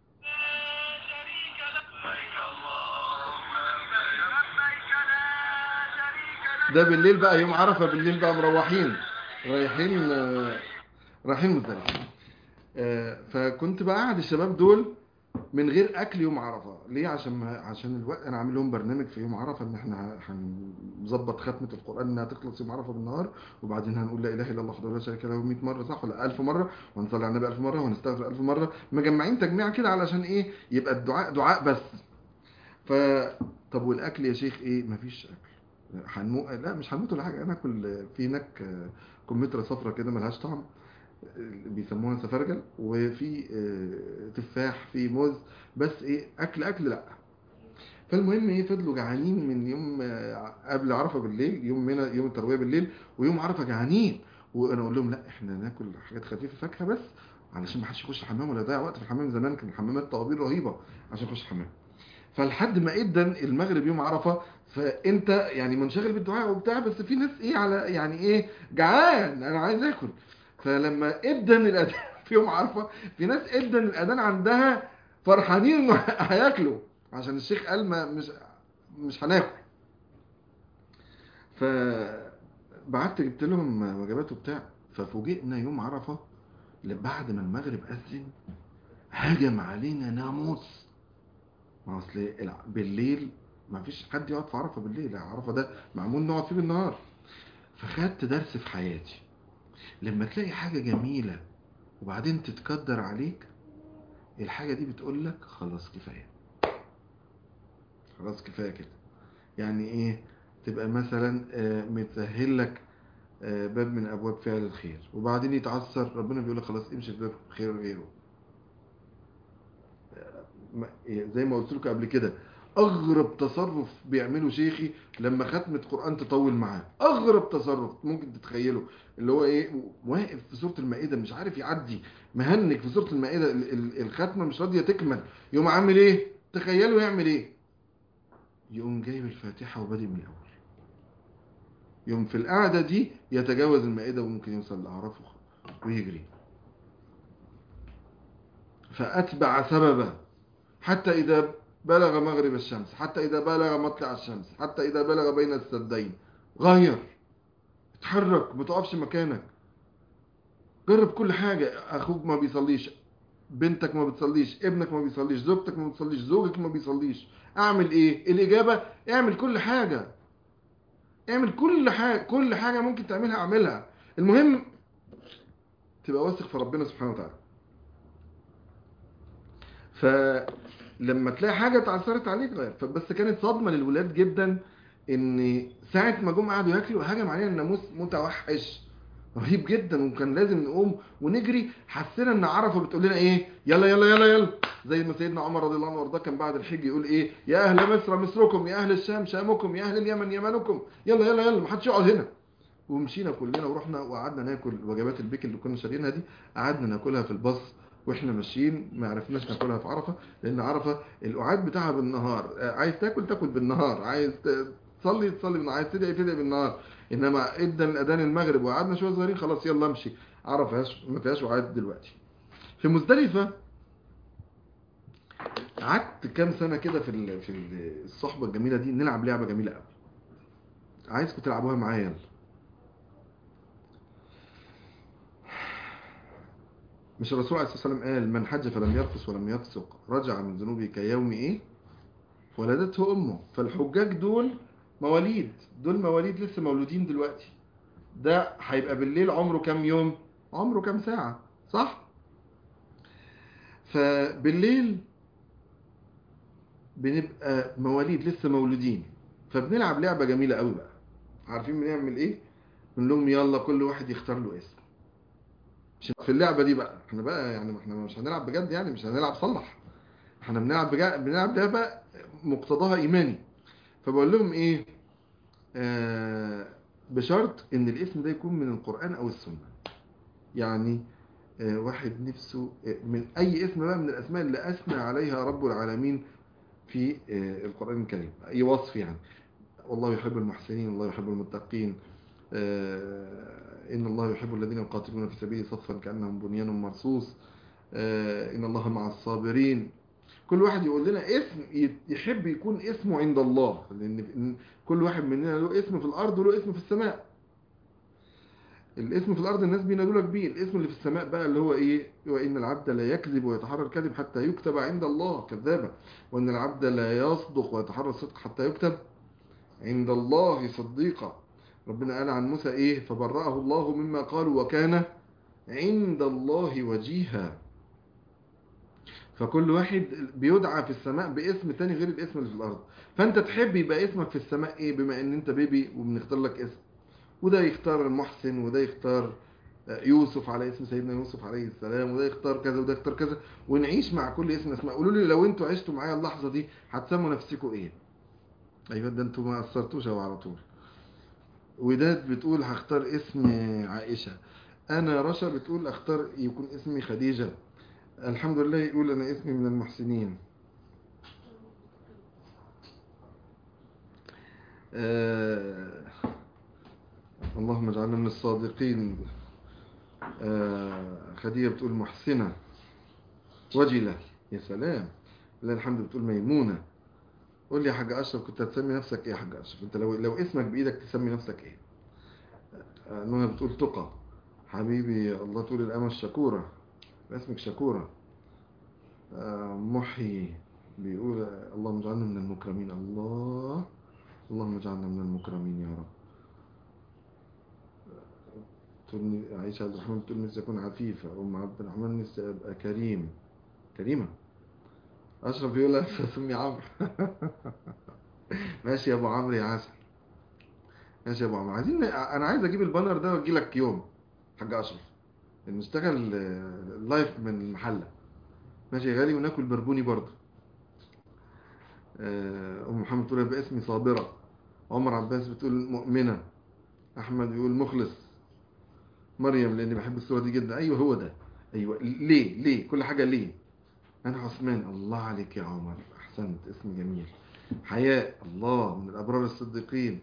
Speaker 1: ده بالليل بقى يوم عرفة بالليل بقى مروحين رايحين آه، رايحين مزدلفة آه، فكنت بقى قاعد الشباب دول من غير اكل يوم عرفه ليه عشان ما عشان الوقت انا عامل لهم برنامج في يوم عرفه ان احنا هنظبط ختمه القران انها تخلص يوم عرفه بالنهار وبعدين هنقول لا اله الا الله وحده لا شريك له 100 مره صح ولا 1000 مره وهنصلي على النبي 1000 مره وهنستغفر 1000 مره مجمعين تجميع كده علشان ايه يبقى الدعاء دعاء بس ف طب والاكل يا شيخ ايه مفيش اكل هنمو لا مش هنموت ولا حاجه انا اكل في هناك آه، كمثرى صفرة كده ملهاش طعم بيسموها سفرجل وفي آه، تفاح في موز بس ايه اكل اكل لا فالمهم ايه فضلوا جعانين من يوم آه، قبل عرفه بالليل يوم منى يوم الترويه بالليل ويوم عرفه جعانين وانا اقول لهم لا احنا ناكل حاجات خفيفه فاكهه بس علشان ما حدش يخش الحمام ولا يضيع وقت في الحمام زمان كان الحمامات طوابير رهيبه عشان يخش الحمام فلحد ما ادن المغرب يوم عرفه فانت يعني منشغل بالدعاء وبتاع بس في ناس ايه على يعني ايه جعان انا عايز اكل فلما ادن الاذان في يوم عرفه في ناس ادن الاذان عندها فرحانين انه هياكلوا عشان الشيخ قال ما مش مش هناكل فبعت جبت لهم وجبات وبتاع ففوجئنا يوم عرفه بعد ما المغرب اذن هجم علينا ناموس ما اصل الع- بالليل ما فيش حد يقعد في عرفه بالليل عرفه ده معمول نقعد فيه بالنهار فخدت درس في حياتي لما تلاقي حاجة جميلة وبعدين تتقدر عليك الحاجة دي بتقول لك خلاص كفاية خلاص كفاية كده يعني ايه تبقى مثلا آه، متسهل لك آه، باب من ابواب فعل الخير وبعدين يتعثر ربنا بيقول لك خلاص امشي في باب خير غيره آه، ما- إيه، زي ما قلت لكم قبل كده اغرب تصرف بيعمله شيخي لما ختمة قرآن تطول معاه اغرب تصرف ممكن تتخيله اللي هو ايه واقف في سورة المائدة مش عارف يعدي مهنك في سورة المائدة ال- ال- الختمة مش راضية تكمل يقوم عامل ايه تخيلوا يعمل ايه يقوم جايب الفاتحة وبادئ من الاول يوم في القعدة دي يتجاوز المائدة وممكن يوصل لأعراف ويجري فأتبع سببا حتى إذا بلغ مغرب الشمس حتى إذا بلغ مطلع الشمس حتى إذا بلغ بين السدين غير اتحرك ما تقفش مكانك جرب كل حاجة أخوك ما بيصليش بنتك ما بتصليش ابنك ما بيصليش زوجتك ما بتصليش زوجك ما بيصليش أعمل إيه الإجابة اعمل كل حاجة اعمل كل حاجة كل حاجة ممكن تعملها اعملها المهم تبقى واثق في ربنا سبحانه وتعالى فلما تلاقي حاجة اتعثرت عليك غير فبس كانت صدمة للولاد جدا ان ساعة ما جم قعدوا ياكلوا هجم علينا الناموس متوحش رهيب جدا وكان لازم نقوم ونجري حسينا ان عرفه بتقول لنا ايه يلا يلا يلا يلا زي ما سيدنا عمر رضي الله عنه وارضاه كان بعد الحج يقول ايه يا اهل مصر مصركم يا اهل الشام شامكم يا اهل اليمن يمنكم يلا يلا يلا ما حدش يقعد هنا ومشينا كلنا ورحنا وقعدنا ناكل وجبات البيك اللي كنا شارينها دي قعدنا ناكلها في الباص واحنا ماشيين ما عرفناش ناكلها في عرفه لان عرفه القعاد بتاعها بالنهار آه، عايز تاكل تاكل بالنهار عايز ت- تصلي تصلي بالنهار عايز تدعي تدعي بالنهار انما ادى الاذان المغرب وقعدنا شويه صغيرين خلاص يلا امشي عرفه فيهاش- ما فيهاش وعاد دلوقتي في مزدلفه قعدت كام سنه كده في ال- في ال- الصحبه الجميله دي نلعب لعبه جميله قوي عايزكم تلعبوها معايا يلا مش الرسول عليه الصلاه والسلام قال من حج فلم يرفث ولم يفسق رجع من ذنوبه كيوم ايه ولدته امه فالحجاج دول مواليد دول مواليد لسه مولودين دلوقتي ده هيبقى بالليل عمره كام يوم عمره كام ساعه صح فبالليل بنبقى مواليد لسه مولودين فبنلعب لعبة جميلة قوي بقى عارفين بنعمل ايه بنقول لهم يلا كل واحد يختار له اسم مش في اللعبة دي بقى احنا بقى يعني احنا مش هنلعب بجد يعني مش هنلعب صلح احنا بنلعب بجد بنلعب لعبة مقتضاها ايماني فبقول لهم ايه آه بشرط ان الاسم ده يكون من القرآن او السنة يعني آه واحد نفسه آه من اي اسم بقى من الاسماء اللي اثنى عليها رب العالمين في آه، القرآن الكريم أي وصف يعني والله يحب المحسنين الله يحب المتقين آه، إن الله يحب الذين يقاتلون في سبيله صفا كأنهم بنيان مرصوص آه، إن الله مع الصابرين كل واحد يقول لنا اسم ي- يحب يكون اسمه عند الله لأن إن كل واحد مننا له اسم في الأرض وله اسم في السماء الاسم في الأرض الناس بينادوا لك بيه الاسم اللي في السماء بقى اللي هو إيه وإن العبد لا يكذب ويتحرى الكذب حتى يكتب عند الله كذابا وأن العبد لا يصدق ويتحرى الصدق حتى يكتب عند الله صديقا ربنا قال عن موسى إيه فبرأه الله مما قالوا وكان عند الله وجيها فكل واحد بيدعى في السماء باسم تاني غير الاسم اللي في الأرض فأنت تحب يبقى اسمك في السماء إيه بما أن أنت بيبي وبنختار لك اسم وده يختار المحسن وده يختار يوسف على اسم سيدنا يوسف عليه السلام وده يختار كذا وده يختار كذا ونعيش مع كل اسم اسماء قولوا لي لو انتوا عشتوا معايا اللحظه دي هتسموا نفسكم ايه ايوه ده انتوا ما قصرتوش أهو على طول وداد بتقول هختار اسم عائشه انا رشا بتقول اختار يكون اسمي خديجه الحمد لله يقول انا اسمي من المحسنين آه اللهم اجعلنا من الصادقين آه خديجة بتقول محسنة وجلة يا سلام لله الحمد بتقول ميمونة قول لي يا حاج أشرف كنت هتسمي نفسك إيه يا حاج أشرف أنت لو لو اسمك بإيدك تسمي نفسك إيه آه نهى بتقول تقى حبيبي الله تقول الأمة الشكورة اسمك شكورة آه محي بيقول آه، اللهم اجعلنا من المكرمين الله اللهم اجعلنا من المكرمين يا رب تقول عائشة عبد الرحمن بتقول نفسي أكون عفيفة أم عبد الرحمن نفسي أبقى كريم كريمة أشرف يقول لك سمي عمرو ماشي يا أبو عمرو يا عسل ماشي يا أبو عمرو عايزين أنا عايز أجيب البانر ده وأجي لك يوم حاج أشرف نشتغل آه، لايف من المحلة ماشي يا غالي وناكل بربوني برضه آه، أم محمد تقول يبقى اسمي صابرة عمر عباس بتقول مؤمنة أحمد بيقول مخلص مريم لاني بحب الصورة دي جدا ايوه هو ده ايوه ليه ليه كل حاجة ليه انا عثمان الله عليك يا عمر احسنت اسم جميل حياء الله من الابرار الصديقين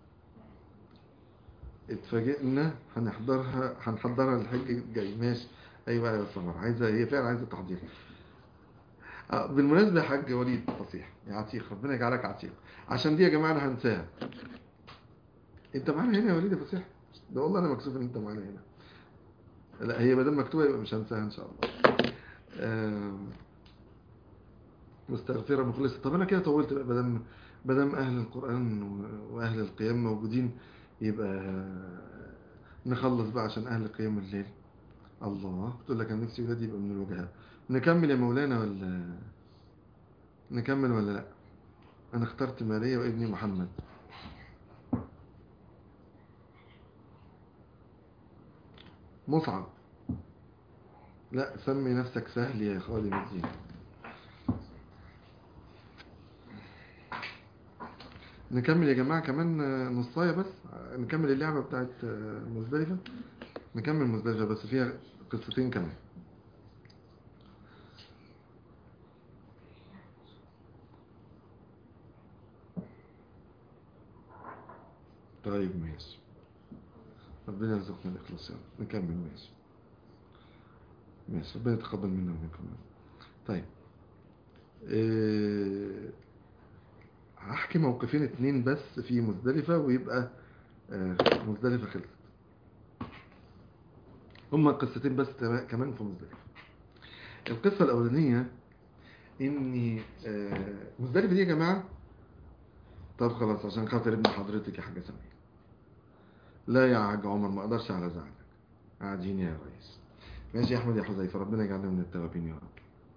Speaker 1: اتفاجئنا هنحضرها هنحضرها الحج الجاي ماشي ايوه يا سمر عايزه هي فعلا عايزه تحضير آه، بالمناسبه يا حاج وليد فصيح يا عتيق ربنا يجعلك عتيق عشان دي يا جماعه انا هنساها انت معانا هنا يا وليد يا فصيح ده والله انا مكسوف ان انت معانا هنا لا هي ما دام مكتوبه يبقى مش هنساها ان شاء الله آم، مستغفره مخلصه طب انا كده طولت بقى بدل بدل اهل القران و- واهل القيام موجودين يبقى نخلص بقى عشان اهل قيام الليل الله بتقول لك انا نفسي ولادي يبقى من الوجهاء نكمل يا مولانا ولا نكمل ولا لا انا اخترت ماريا وابني محمد مصعب لا سمي نفسك سهل يا خالد الدين نكمل يا جماعة كمان آه، نصاية بس آه، نكمل اللعبة بتاعت آه، مزدلفة نكمل مزدلفة بس فيها قصتين كمان طيب ماشي ربنا يرزقنا الإخلاص يا رب نكمل ماشي ماشي ربنا يتقبل منا ومنكم طيب إيه... هحكي موقفين اتنين بس في مزدلفة ويبقى آه، مزدلفة خلصت هما قصتين بس تما- كمان في مزدلفة القصة الأولانية إني آه، مزدلفة دي يا جماعة طب خلاص عشان خاطر ابن حضرتك يا حاجة سمير لا يا حاج عمر ما اقدرش على زعلك قاعدين يا ريس ماشي يا احمد يا حذيفه ربنا يجعلنا من التوابين يا رب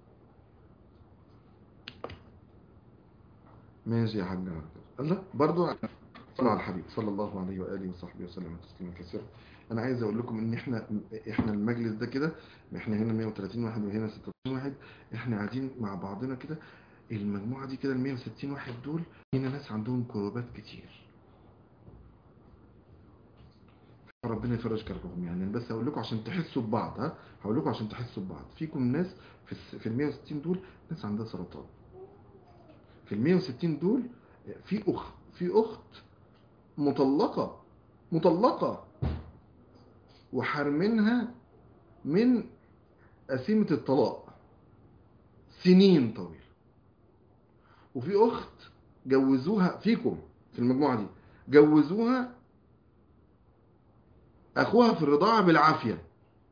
Speaker 1: ماشي يا حاج عبد الله برضو صلى على الحبيب صلى الله عليه واله وصحبه وسلم تسليما كثيرا انا عايز اقول لكم ان احنا احنا المجلس ده كده احنا هنا 130 واحد وهنا 36 واحد احنا قاعدين مع بعضنا كده المجموعه دي كده ال 160 واحد دول هنا ناس عندهم كروبات كتير ربنا يفرج كربهم يعني أنا بس هقول لكم عشان تحسوا ببعض ها هقول لكم عشان تحسوا ببعض فيكم ناس في الس- في ال 160 دول ناس عندها سرطان في ال 160 دول في اخت في اخت مطلقه مطلقه وحارمينها من قسيمه الطلاق سنين طويله وفي اخت جوزوها فيكم في المجموعه دي جوزوها اخوها في الرضاعه بالعافيه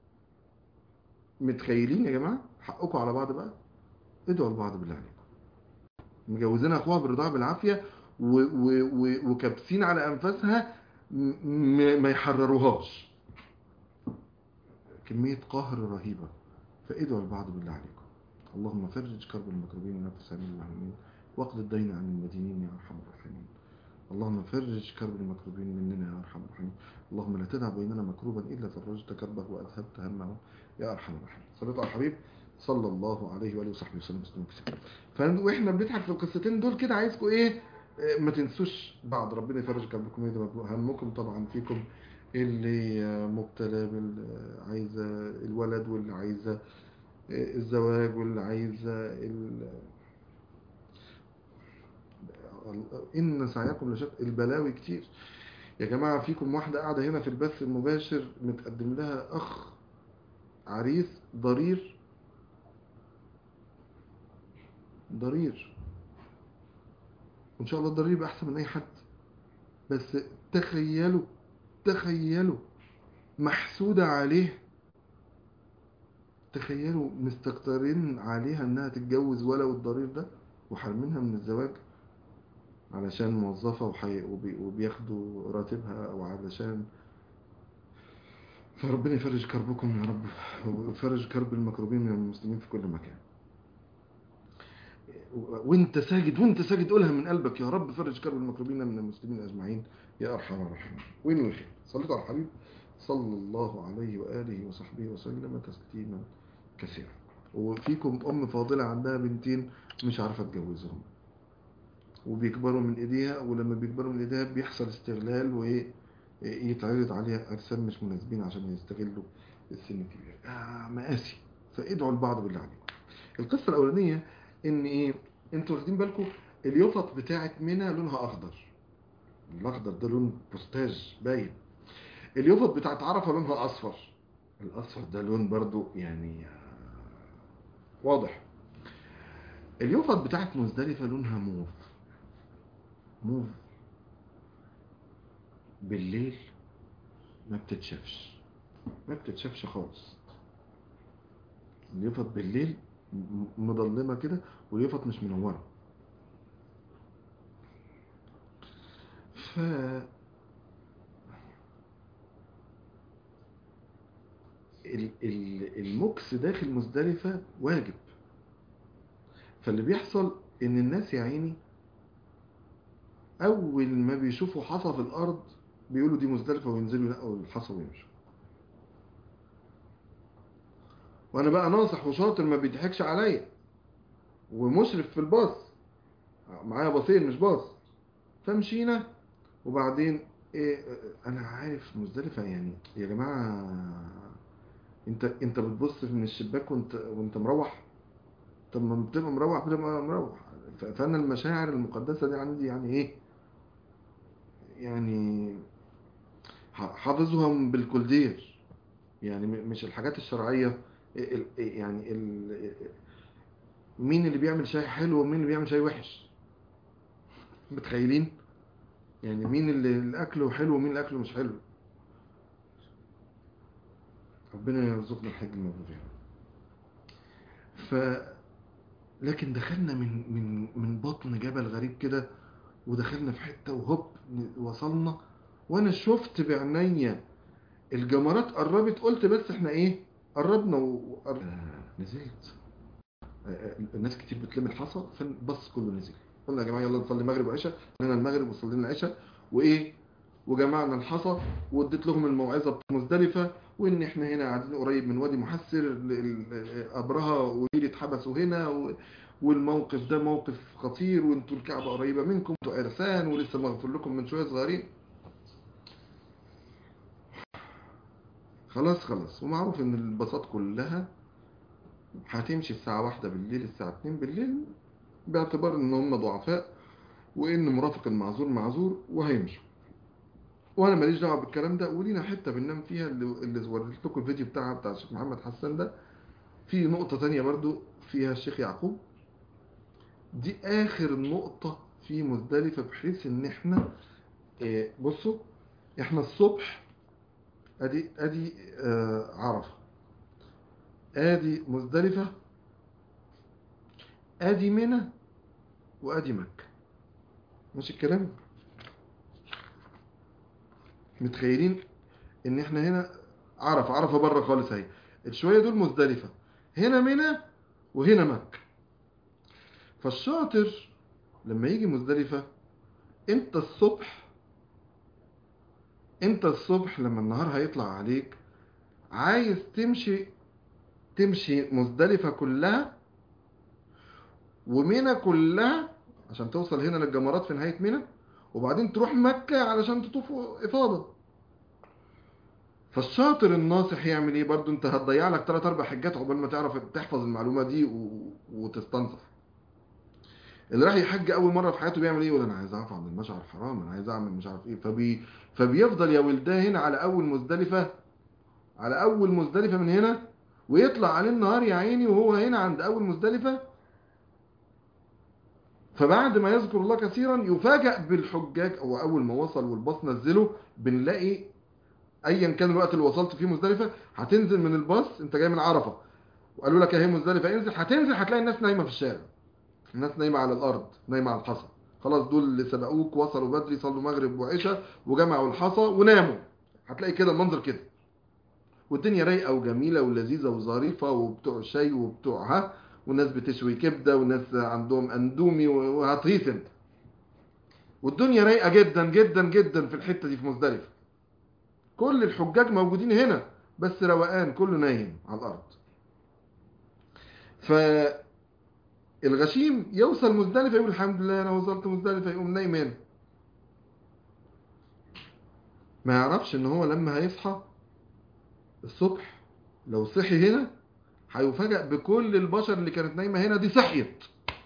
Speaker 1: متخيلين يا جماعه حقكم على بعض بقى ادعوا لبعض بالله عليكم مجوزين اخوها بالرضاعه بالعافيه و و و وكابسين على انفاسها م- م- ما يحرروهاش كميه قهر رهيبه فادعوا لبعض بالله عليكم اللهم فرج كرب المكروبين ونفس عن المهمومين واقض الدين عن المدينين يا ارحم الراحمين اللهم فرج كرب المكروبين مننا يا ارحم الراحمين اللهم لا تدع بيننا مكروبا الا فرجت كربه واذهبت همه يا ارحم الراحمين صلى على الحبيب صلى الله عليه واله وصحبه وسلم تسليما كثيرا فاحنا واحنا بنضحك في القصتين دول كده عايزكم ايه آه، ما تنسوش بعض ربنا يفرج كربكم ويدي همكم طبعا فيكم اللي آه، مبتلى بال آه، عايزه الولد واللي عايزه آه، الزواج واللي عايزه ال... ان سعيكم لشتى البلاوي كتير يا جماعه فيكم واحده قاعده هنا في البث المباشر متقدم لها اخ عريس ضرير ضرير وان شاء الله الضرير يبقى احسن من اي حد بس تخيلوا تخيلوا محسودة عليه تخيلوا مستكترين عليها انها تتجوز ولو الضرير ده وحارمينها من الزواج علشان موظفة وحي... وبي... وبياخدوا راتبها او علشان فربنا يفرج كربكم يا رب ويفرج كرب المكروبين من المسلمين في كل مكان وانت ساجد وانت ساجد قولها من قلبك يا رب فرج كرب المكروبين من المسلمين اجمعين يا ارحم الراحمين وين الخير صليت على الحبيب صلى الله عليه واله وصحبه وسلم تسليما كثيرا وفيكم ام فاضله عندها بنتين مش عارفه تجوزهم وبيكبروا من ايديها ولما بيكبروا من ايديها بيحصل استغلال وايه يتعرض عليها اجسام مش مناسبين عشان يستغلوا السن الكبير آه مآسي فادعوا لبعض بالله عليكم القصه الاولانيه ان ايه انتوا واخدين بالكم اليوفط بتاعت منى لونها اخضر الاخضر ده لون بوستاج باين اليوفط بتاعت عرفه لونها اصفر الاصفر ده لون برضو يعني آه، واضح اليوفط بتاعت مزدلفه لونها موف موف بالليل ما بتتشافش ما بتتشافش خالص اليفط بالليل م- مظلمه كده واليفط مش منوره ف ال- ال- المكس داخل مزدلفة واجب فاللي بيحصل ان الناس يا عيني اول ما بيشوفوا حصى في الارض بيقولوا دي مزدلفة وينزلوا ينقوا الحصى ويمشوا وانا بقى ناصح وشاطر ما بيضحكش عليا ومشرف في الباص معايا باصين مش باص فمشينا وبعدين ايه انا عارف مزدلفة يعني يا جماعة انت انت بتبص من الشباك وانت وانت مروح طب ما بتبقى مروح بتبقى مروح ف- فانا المشاعر المقدسة دي عندي يعني ايه يعني ح- حافظهم بالكولدير يعني م- مش الحاجات الشرعية ال- يعني ال- مين اللي بيعمل شاي حلو ومين اللي بيعمل شاي وحش متخيلين يعني مين اللي اللي اكله حلو ومين اللي اكله مش حلو ربنا يرزقنا الحج المبرور ف لكن دخلنا من من من بطن جبل غريب كده ودخلنا في حته وهوب وصلنا وانا شفت بعينيا الجمرات قربت قلت بس احنا ايه قربنا وقرب... آه نزلت آه، آه، الناس كتير بتلم الحصى فالبص كله نزل قلنا يا جماعه يلا نصلي مغرب وعشاء صلينا المغرب وصلينا العشاء وايه وجمعنا الحصى واديت لهم الموعظه بتاعت مزدلفه وان احنا هنا قاعدين قريب من وادي محسر ال- ال- ابرهه وليل اتحبسوا هنا و... والموقف ده موقف خطير وانتوا الكعبه قريبه منكم انتوا عرسان ولسه مغفور لكم من شويه صغيرين خلاص خلاص ومعروف ان البساط كلها هتمشي الساعة واحدة بالليل الساعة اتنين بالليل باعتبار ان هم ضعفاء وان مرافق المعذور معذور وهيمشوا وانا ماليش دعوه بالكلام ده ولينا حته بننام فيها اللي, اللي وريت لكم الفيديو بتاعها بتاع الشيخ محمد حسان ده في نقطه تانية برضو فيها الشيخ يعقوب دي اخر نقطه في مزدلفه بحيث ان احنا آه، بصوا احنا الصبح ادي ادي آه، عرفه ادي مزدلفه ادي منى وادي مكه ماشي الكلام متخيلين ان احنا هنا عرفه عرفه بره خالص اهي الشويه دول مزدلفه هنا منى وهنا مكه فالشاطر لما يجي مزدلفه انت الصبح انت الصبح لما النهار هيطلع عليك عايز تمشي تمشي مزدلفه كلها ومنى كلها عشان توصل هنا للجمرات في نهايه منى وبعدين تروح مكة علشان تطوف إفاضة فالشاطر الناصح يعمل ايه برضو انت هتضيع لك 3 4 حجات عقبال ما تعرف تحفظ المعلومة دي و... وتستنصح اللي راح يحج اول مرة في حياته بيعمل ايه يقول انا عايز اقف عند المشعر الحرام انا عايز اعمل مش عارف ايه فبي... فبيفضل يا ولداه هنا على اول مزدلفة على اول مزدلفة من هنا ويطلع عليه النهار يا عيني وهو هنا عند اول مزدلفة فبعد ما يذكر الله كثيرا يفاجأ بالحجاج او اول ما وصل والباص نزله بنلاقي ايا كان الوقت اللي وصلت فيه مزدلفه هتنزل من الباص انت جاي من عرفه وقالوا لك اهي مزدلفه انزل هتنزل هتلاقي الناس نايمه في الشارع الناس نايمه على الارض نايمه على الحصى خلاص دول اللي سبقوك وصلوا بدري صلوا مغرب وعشاء وجمعوا الحصى وناموا هتلاقي كده المنظر كده والدنيا رايقه وجميله ولذيذه وظريفه وبتوع شاي وبتوع ها وناس بتشوي كبده وناس عندهم اندومي وهتهيص انت والدنيا رايقه جدا جدا جدا في الحته دي في مزدلفه كل الحجاج موجودين هنا بس روقان كله نايم على الارض فالغشيم يوصل مزدلفه يقول الحمد لله انا وصلت مزدلفه يقوم نايم هنا ما يعرفش ان هو لما هيصحى الصبح لو صحي هنا هيفاجأ بكل البشر اللي كانت نايمة هنا دي صحيت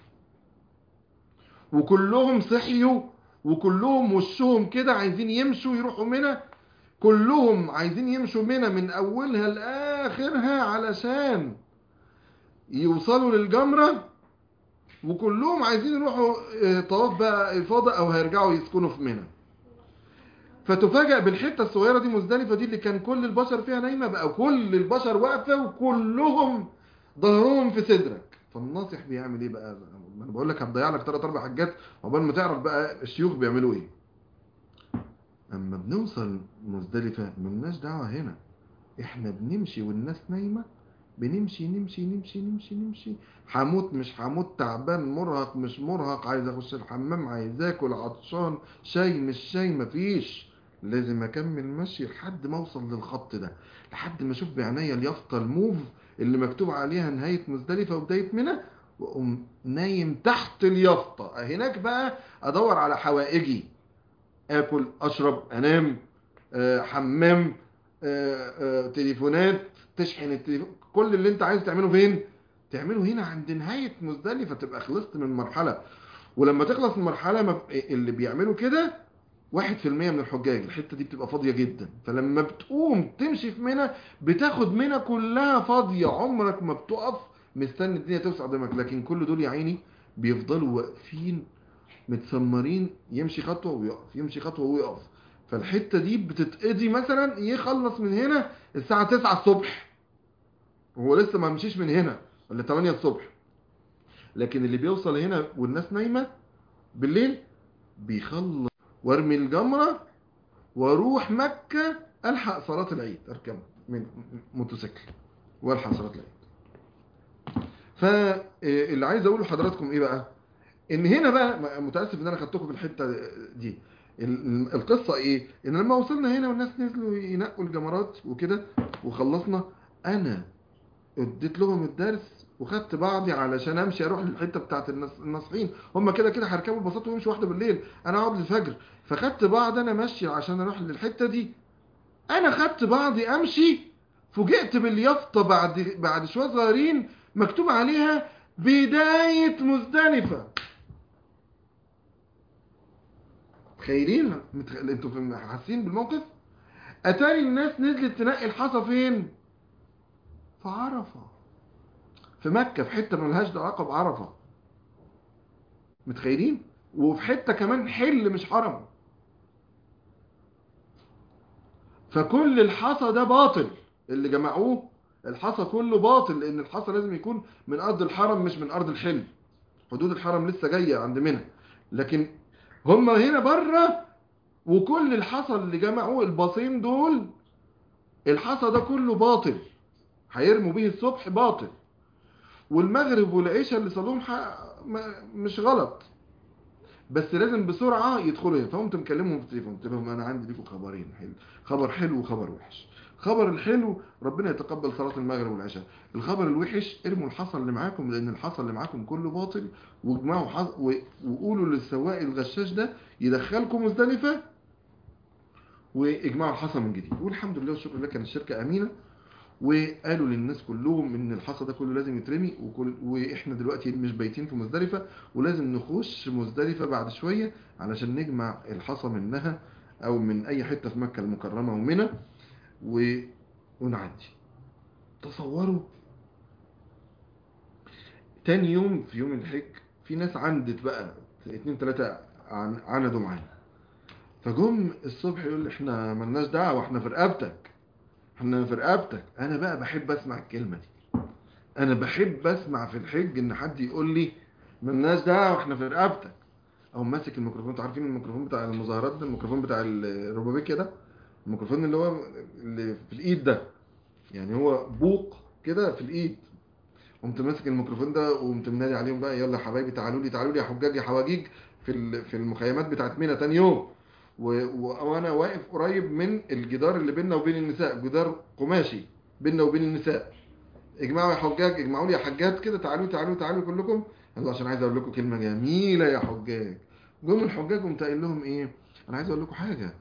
Speaker 1: وكلهم صحيوا وكلهم وشهم كده عايزين يمشوا يروحوا منى كلهم عايزين يمشوا منى من أولها لآخرها علشان يوصلوا للجمرة وكلهم عايزين يروحوا آه، طواف بقى إفاضة أو هيرجعوا يسكنوا في منى فتفاجأ بالحتة الصغيرة دي مزدلفة دي اللي كان كل البشر فيها نايمة بقى كل البشر واقفة وكلهم ظهرهم في صدرك فالناصح بيعمل ايه بقى ما انا بقول لك هتضيع لك 3 4 حاجات عقبال ما تعرف بقى الشيوخ بيعملوا ايه اما بنوصل مزدلفة ملناش دعوة هنا احنا بنمشي والناس نايمة بنمشي نمشي نمشي نمشي نمشي هموت مش هموت تعبان مرهق مش مرهق عايز اخش الحمام عايز اكل عطشان شاي مش شاي مفيش لازم اكمل مشي لحد ما اوصل للخط ده لحد ما اشوف بعينيا اليافطه الموف اللي مكتوب عليها نهايه مزدلفه وبدايه منى واقوم نايم تحت اليافطه هناك بقى ادور على حوائجي اكل اشرب انام آه، حمام آه، آه، تليفونات تشحن التليفون كل اللي انت عايز تعمله فين تعمله هنا عند نهايه مزدلفه تبقى خلصت من مرحله ولما تخلص من مرحله ما- اللي بيعملوا كده واحد في المية من الحجاج الحتة دي بتبقى فاضية جدا فلما بتقوم تمشي في منى بتاخد منى كلها فاضية عمرك ما بتقف مستني الدنيا توسع قدامك لكن كل دول يا عيني بيفضلوا واقفين متسمرين يمشي خطوة ويقف يمشي خطوة ويقف فالحتة دي بتتقضي مثلا يخلص من هنا الساعة 9 الصبح هو لسه ما مشيش من هنا ولا 8 الصبح لكن اللي بيوصل هنا والناس نايمة بالليل بيخلص وارمي الجمرة واروح مكة الحق صلاة العيد اركب من موتوسيكل والحق صلاة العيد فاللي عايز اقوله لحضراتكم ايه بقى ان هنا بقى متاسف ان انا خدتكم في الحته دي ال- القصه ايه ان لما وصلنا هنا والناس نزلوا ينقوا الجمرات وكده وخلصنا انا اديت لهم الدرس وخدت بعضي علشان امشي اروح للحته بتاعت الناس- الناصحين هم كده كده هيركبوا الباصات ويمشوا واحده بالليل انا اقعد للفجر فخدت بعض انا ماشي عشان اروح للحته دي انا خدت بعضي امشي فوجئت باليافطه بعد بعد شويه صغيرين مكتوب عليها بدايه مزدلفه متخيلين متخ... انتوا في- حاسين بالموقف اتاري الناس نزلت تنقي الحصى فين في عرفه في مكه في حته ملهاش علاقه بعرفه متخيلين وفي حته كمان حل مش حرم فكل الحصى ده باطل اللي جمعوه الحصى كله باطل لان الحصى لازم يكون من ارض الحرم مش من ارض الحل حدود الحرم لسه جايه عند منى لكن هم هنا بره وكل الحصى اللي جمعوه الباصين دول الحصى ده كله باطل هيرموا بيه الصبح باطل والمغرب والعشاء اللي صلوهم ح- ما- مش غلط بس لازم بسرعه يدخلوا هنا فقمت مكلمهم في التليفون قلت لهم انا عندي لكم خبرين حلو خبر حلو وخبر وحش الخبر الحلو ربنا يتقبل صلاه المغرب والعشاء الخبر الوحش ارموا الحصى اللي معاكم لان الحصى اللي معاكم كله باطل واجمعوا حص... و... وقولوا للسواق الغشاش ده يدخلكم مزدلفه واجمعوا الحصى من جديد والحمد لله والشكر لله كانت الشركه امينه وقالوا للناس كلهم ان الحصى ده كله لازم يترمي وكل واحنا دلوقتي مش بايتين في مزدلفه ولازم نخش مزدلفه بعد شويه علشان نجمع الحصى منها او من اي حته في مكه المكرمه ومنى و... ونعدي تصوروا تاني يوم في يوم الحج في ناس عندت بقى اتنين تلاتة عن- عندوا معانا فجم الصبح يقول لي احنا ملناش دعوة احنا في رقبتك احنا في رقبتك انا بقى بحب اسمع الكلمة دي انا بحب اسمع في الحج ان حد يقول لي ملناش دعوة احنا في رقبتك او ماسك الميكروفون انتوا عارفين الميكروفون بتاع المظاهرات ده الميكروفون بتاع الروبابيكيا ده الميكروفون اللي هو اللي في الايد ده يعني هو بوق كده في الايد قمت ماسك الميكروفون ده وقمت منادي عليهم بقى يلا يا حبايبي تعالوا لي تعالوا لي يا حجاج يا حواجيج في ال- في المخيمات بتاعت منى تاني يوم و- و- وانا واقف قريب من الجدار اللي بيننا وبين النساء جدار قماشي بيننا وبين النساء اجمعوا يا حجاج اجمعوا لي يا حجات كده تعالوا تعالوا تعالوا كلكم يلا عشان عايز اقول لكم كلمه جميله يا حجاج جم الحجاج قمت قايل لهم ايه انا عايز اقول لكم حاجه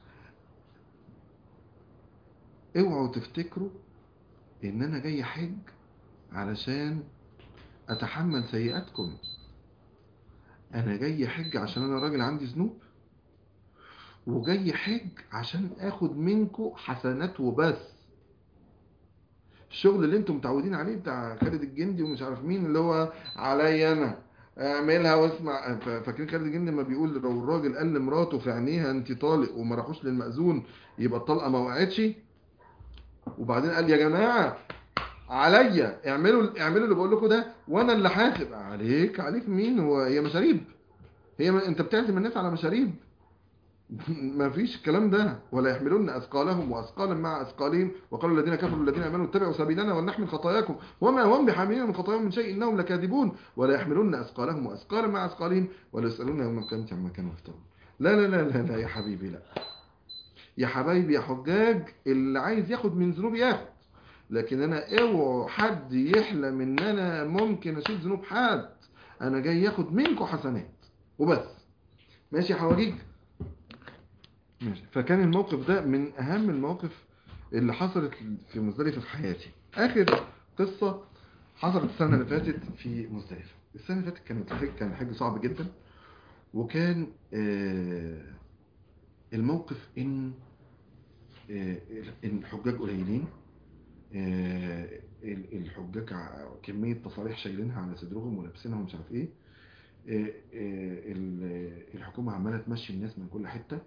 Speaker 1: اوعوا تفتكروا ان انا جاي حج علشان اتحمل سيئاتكم انا جاي حج عشان انا راجل عندي ذنوب وجاي حج عشان اخد منكم حسنات وبس الشغل اللي انتم متعودين عليه بتاع خالد الجندي ومش عارف مين اللي هو عليا انا اعملها واسمع ف- فاكرين خالد الجندي لما بيقول لو الراجل قال لمراته في عينيها انت طالق وما راحوش للمأذون يبقى الطلقه ما وقعتش وبعدين قال يا جماعه عليا اعملوا اعملوا اللي بقول لكم ده وانا اللي حاسب عليك عليك مين هو هي مشاريب هي ما انت بتعزم الناس على مشاريب ما فيش الكلام ده ولا يحملون اثقالهم واثقالا مع اثقالهم وقالوا الذين كفروا الذين امنوا اتبعوا سبيلنا ولنحمل خطاياكم وما هم بحاملين من خطاياهم من شيء انهم لكاذبون ولا يحملون اثقالهم واثقالا مع اثقالهم ولا يسالون يوم القيامه عما كانوا يفترون لا لا لا لا لا يا حبيبي لا يا حبايبي يا حجاج اللي عايز ياخد من ذنوبي ياخد لكن انا اوعوا حد يحلم ان انا ممكن اشيل ذنوب حد انا جاي ياخد منكم حسنات وبس ماشي يا حواجيج ماشي فكان الموقف ده من اهم المواقف اللي حصلت في مزدلفه في حياتي اخر قصه حصلت السنه اللي فاتت في مزدلفه السنه اللي فاتت كانت الحج كان الحج صعب جدا وكان آه الموقف ان آه، ان الحجاج قليلين آه، ال- الحجاج ع- كمية تصاريح شايلينها على صدرهم ولابسينها ومش عارف ايه آه، آه، ال- الحكومة عمالة تمشي الناس من كل حتة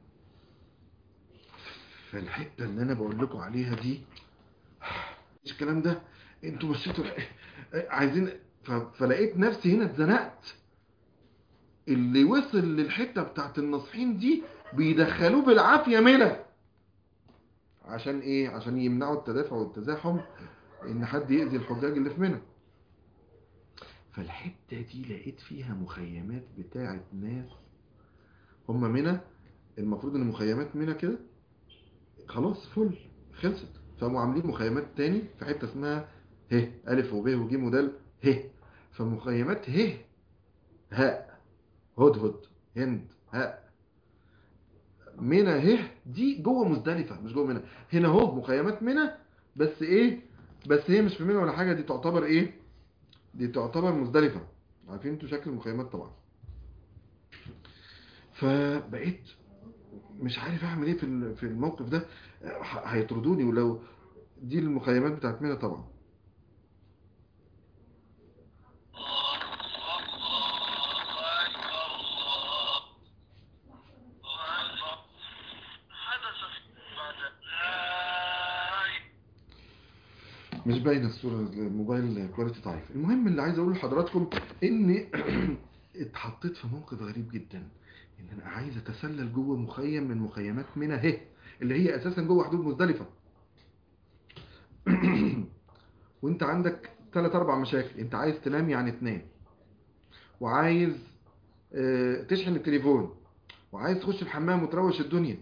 Speaker 1: فالحتة اللي انا بقول لكم عليها دي مش الكلام ده انتوا مشيتوا عايزين ف- فلقيت نفسي هنا اتزنقت اللي وصل للحتة بتاعت الناصحين دي بيدخلوه بالعافية ملا عشان ايه عشان يمنعوا التدافع والتزاحم ان حد يأذي الحجاج اللي في منى فالحتة دي لقيت فيها مخيمات بتاعت ناس هم منى المفروض ان مخيمات منى كده خلاص فل خلصت فقاموا عاملين مخيمات تاني في حتة اسمها ه ألف وب وج ودال ه فمخيمات ه هاء هدهد هند هاء منى ه دي جوه مزدلفة مش جوه منى هنا اهو مخيمات منى بس ايه بس هي مش في منى ولا حاجة دي تعتبر ايه دي تعتبر مزدلفة عارفين انتوا شكل المخيمات طبعا فبقيت مش عارف اعمل ايه في ال- في الموقف ده ه- هيطردوني ولو دي المخيمات بتاعت منى طبعا مش باينه الصوره الموبايل كواليتي ضعيف المهم اللي عايز اقوله لحضراتكم اني اتحطيت في موقف غريب جدا ان انا عايز اتسلل جوه مخيم من مخيمات منى ه اللي هي اساسا جوه حدود مزدلفه وانت عندك ثلاث اربع مشاكل انت عايز تنام يعني تنام وعايز آه، تشحن التليفون وعايز تخش الحمام وتروش الدنيا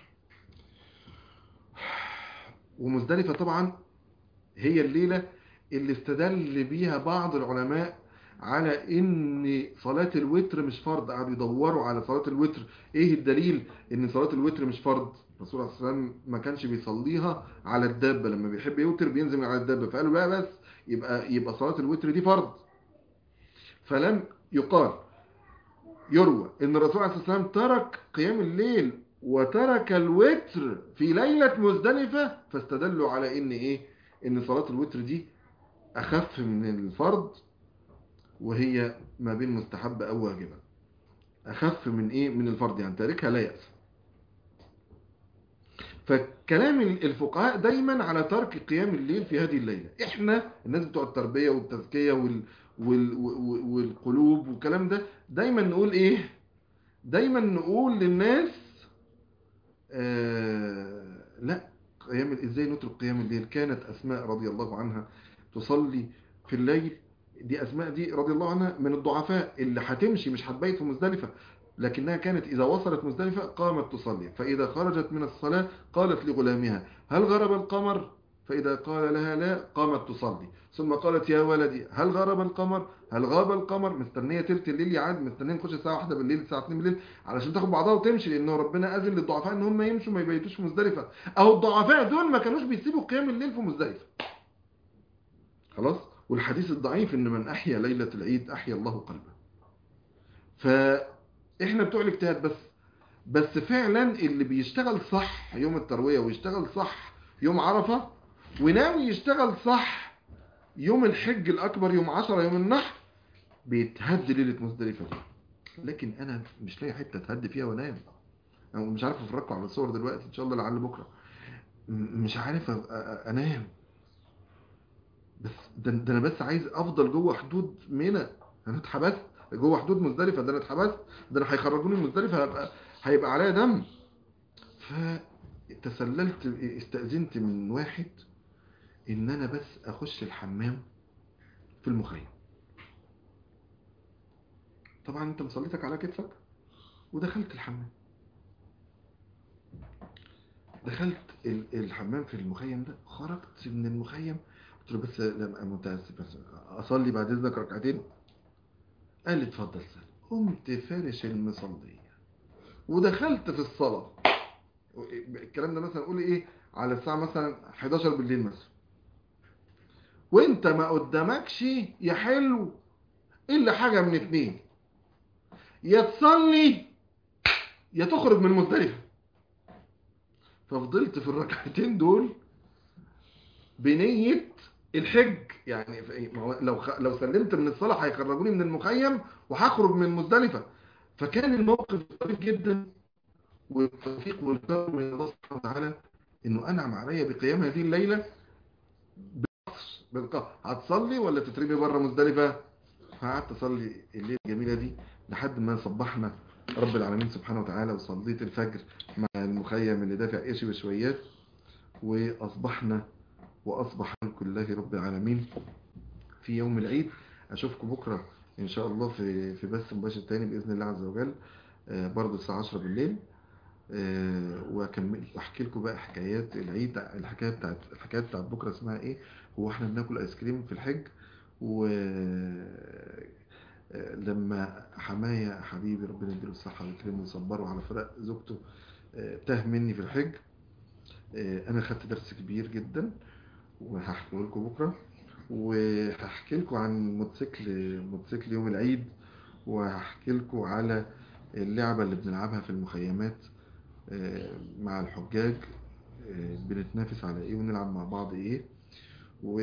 Speaker 1: ومزدلفه طبعا هي الليلة اللي استدل بيها بعض العلماء على ان صلاة الوتر مش فرض قعدوا يدوروا على صلاة الوتر ايه الدليل ان صلاة الوتر مش فرض الرسول عليه الصلاة والسلام ما كانش بيصليها على الدابة لما بيحب يوتر بينزل من على الدابة فقالوا لا بس يبقى يبقى صلاة الوتر دي فرض فلم يقال يروى ان الرسول عليه الصلاة والسلام ترك قيام الليل وترك الوتر في ليلة مزدلفة فاستدلوا على ان ايه ان صلاة الوتر دي اخف من الفرض وهي ما بين مستحبة او واجبة اخف من ايه من الفرض يعني تاركها لا يأس فكلام الفقهاء دايما على ترك قيام الليل في هذه الليلة احنا الناس بتوع التربية والتزكية وال وال وال- والقلوب والكلام ده دايما نقول ايه دايما نقول للناس آه لا قيام ازاي نترك قيام الليل كانت اسماء رضي الله عنها تصلي في الليل دي اسماء دي رضي الله عنها من الضعفاء اللي هتمشي مش هتبيت في مزدلفه لكنها كانت اذا وصلت مزدلفه قامت تصلي فاذا خرجت من الصلاه قالت لغلامها هل غرب القمر فاذا قال لها لا قامت تصلي ثم قالت يا ولدي هل غرب القمر هل غاب القمر مستنيه تلت الليل يعاد مستنيه نخش الساعه 1 بالليل الساعه 2 بالليل علشان تاخد بعضها وتمشي لانه ربنا اذن للضعفاء ان هم يمشوا ما يبيتوش في مزدلفه او الضعفاء دول ما كانوش بيسيبوا قيام الليل في مزدلفه خلاص والحديث الضعيف ان من احيا ليله العيد احيا الله قلبه فاحنا بتوع الاجتهاد بس بس فعلا اللي بيشتغل صح يوم الترويه ويشتغل صح يوم عرفه وناوي يشتغل صح يوم الحج الاكبر يوم 10 يوم النحر بيتهد ليله مزدلفه دي لكن انا مش لاقي حته اتهد فيها وانام انا مش عارف افرجكم على الصور دلوقتي ان شاء الله لعل بكره م- مش عارف أ- أ- انام بس ده, ده انا بس عايز افضل جوه حدود منى انا اتحبست جوه حدود مزدلفه ده انا اتحبست ده انا هيخرجوني من مزدلفه هيبقى هيبقى عليا دم فتسللت استأذنت من واحد ان انا بس اخش الحمام في المخيم طبعا انت مصليتك على كتفك ودخلت الحمام دخلت ال- الحمام في المخيم ده خرجت من المخيم قلت له بس لا متاسف بس اصلي بعد اذنك ركعتين قال لي اتفضل صلي قمت فارش المصليه ودخلت في الصلاه الكلام ده مثلا قول ايه على الساعه مثلا 11 بالليل مثلا وانت ما قدامكش يا حلو الا حاجه من اتنين يا تصلي يا تخرج من مزدلفه ففضلت في الركعتين دول بنية الحج يعني في- ما هو لو خ- لو سلمت من الصلاة هيخرجوني من المخيم وهخرج من مزدلفة فكان الموقف طريف جدا والتوفيق والكرم من الله سبحانه وتعالى انه انعم عليا بقيام هذه الليلة بالقصر بالقصر هتصلي ولا تترمي بره مزدلفة فقعدت اصلي الليله الجميله دي لحد ما صبحنا رب العالمين سبحانه وتعالى وصليت الفجر مع المخيم اللي دافع قشي وشويات واصبحنا واصبح ملك الله رب العالمين في يوم العيد اشوفكم بكره ان شاء الله في في بث مباشر تاني باذن الله عز وجل آه، برضه الساعه 10 بالليل آه، واكمل واحكي لكم بقى حكايات العيد الحكايه بتاعت الحكايه بتاعت بكره اسمها ايه هو احنا بناكل ايس كريم في الحج و آه، لما حماية حبيبي ربنا يديله الصحة ويكرمه ويصبره على فراق زوجته آه، تاه مني في الحج آه، أنا خدت درس كبير جدا وهحكيه لكم بكرة وهحكي لكم عن موتوسيكل موتوسيكل يوم العيد وهحكي لكم على اللعبة اللي بنلعبها في المخيمات آه، مع الحجاج آه، بنتنافس على ايه ونلعب مع بعض ايه و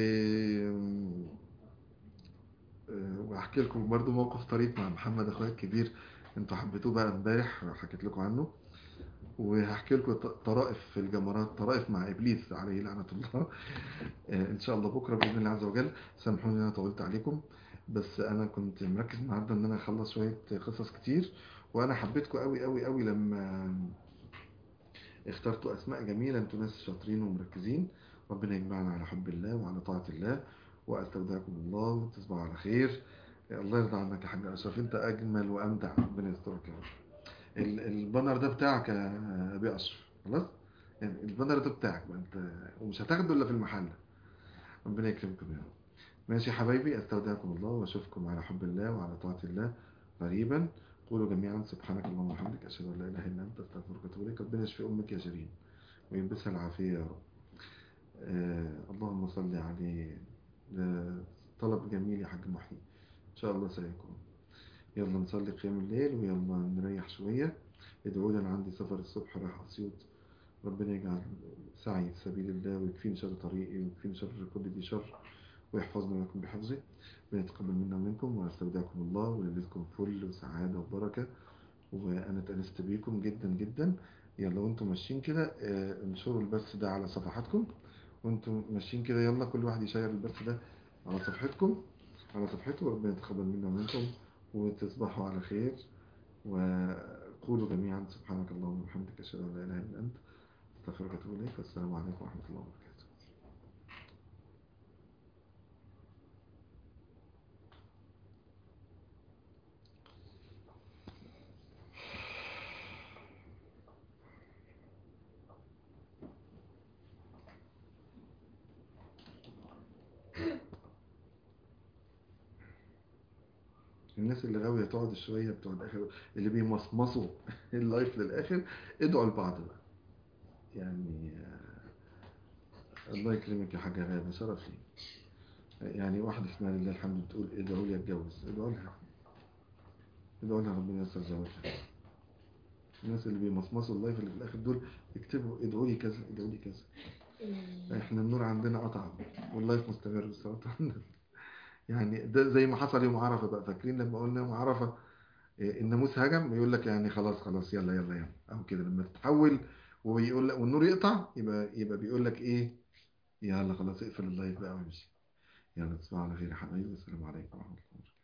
Speaker 1: آه، واحكي لكم برضو موقف طريف مع محمد اخويا الكبير انتوا حبيتوه بقى امبارح حكيت لكم عنه وهحكي لكم ط- طرائف في الجمرات طرائف مع ابليس عليه لعنه الله آه، ان شاء الله بكره باذن الله عز وجل سامحوني ان انا طولت عليكم بس انا كنت مركز النهارده ان انا اخلص شويه قصص كتير وانا حبيتكم قوي قوي قوي لما اخترتوا اسماء جميله انتوا ناس شاطرين ومركزين ربنا يجمعنا على حب الله وعلى طاعه الله واستودعكم الله وتصبحوا على خير الله يرضى عنك يا حاج اشرف انت اجمل وامتع ربنا يسترك يا رب ال- البانر ده بتاعك يا ابي اشرف خلاص يعني البانر ده بتاعك بقى انت ومش هتاخده الا في المحل ربنا يكرمكم يا رب ماشي يا حبايبي استودعكم الله واشوفكم على حب الله وعلى طاعه الله قريبا قولوا جميعا سبحانك اللهم وبحمدك اشهد ان لا اله الا انت استغفرك واتوب اليك ربنا يشفي امك يا شيرين ويلبسها العافيه يا رب آه اللهم صل عليه ده طلب جميل يا حاج محي ان شاء الله سيكون يلا نصلي قيام الليل ويلا نريح شويه ادعوا لي انا عندي سفر الصبح رايح اسيوط ربنا يجعل سعي في سبيل الله ويكفيني شر طريقي ويكفيني شر كل ذي شر ويحفظنا ويكون بحفظه ربنا يتقبل منا ومنكم واستودعكم الله وليلتكم فل وسعادة وبركة وانا اتأنست بيكم جدا جدا يلا وانتم ماشيين كده آه، انشروا البث ده على صفحاتكم وانتم ماشيين كده يلا كل واحد يشير البث ده على صفحتكم على صفحته وربنا يتقبل منا ومنكم وتصبحوا على خير وقولوا جميعا سبحانك اللهم وبحمدك اشهد ان لا اله الا انت استغفرك واتوب اليك والسلام عليكم ورحمه الله وبركاته الناس اللي غاوية تقعد شوية بتوع الآخر اللي بيمصمصوا اللايف للآخر ادعوا لبعض بقى يعني آه، الله يكرمك يا حاجة غابة شرف لي يعني واحدة اسمها لله الحمد بتقول ادعوا لي اتجوز ادعوا لها ادعوا لها ربنا ييسر زواجها الناس اللي بيمصمصوا اللايف اللي في الآخر دول يكتبوا ادعوا لي كذا ادعوا لي كذا احنا النور عندنا قطع واللايف مستمر الصراحة يعني ده زي ما حصل يوم عرفة بقى فاكرين لما قلنا يوم عرفة إيه، الناموس هجم يقول لك يعني خلاص خلاص يلا يلا يلا او كده لما تتحول ويقول لك والنور يقطع يبقى يبقى بيقول لك ايه يلا خلاص اقفل اللايف بقى وامشي يلا تصبحوا على خير يا حبايبي والسلام عليكم ورحمة الله وبركاته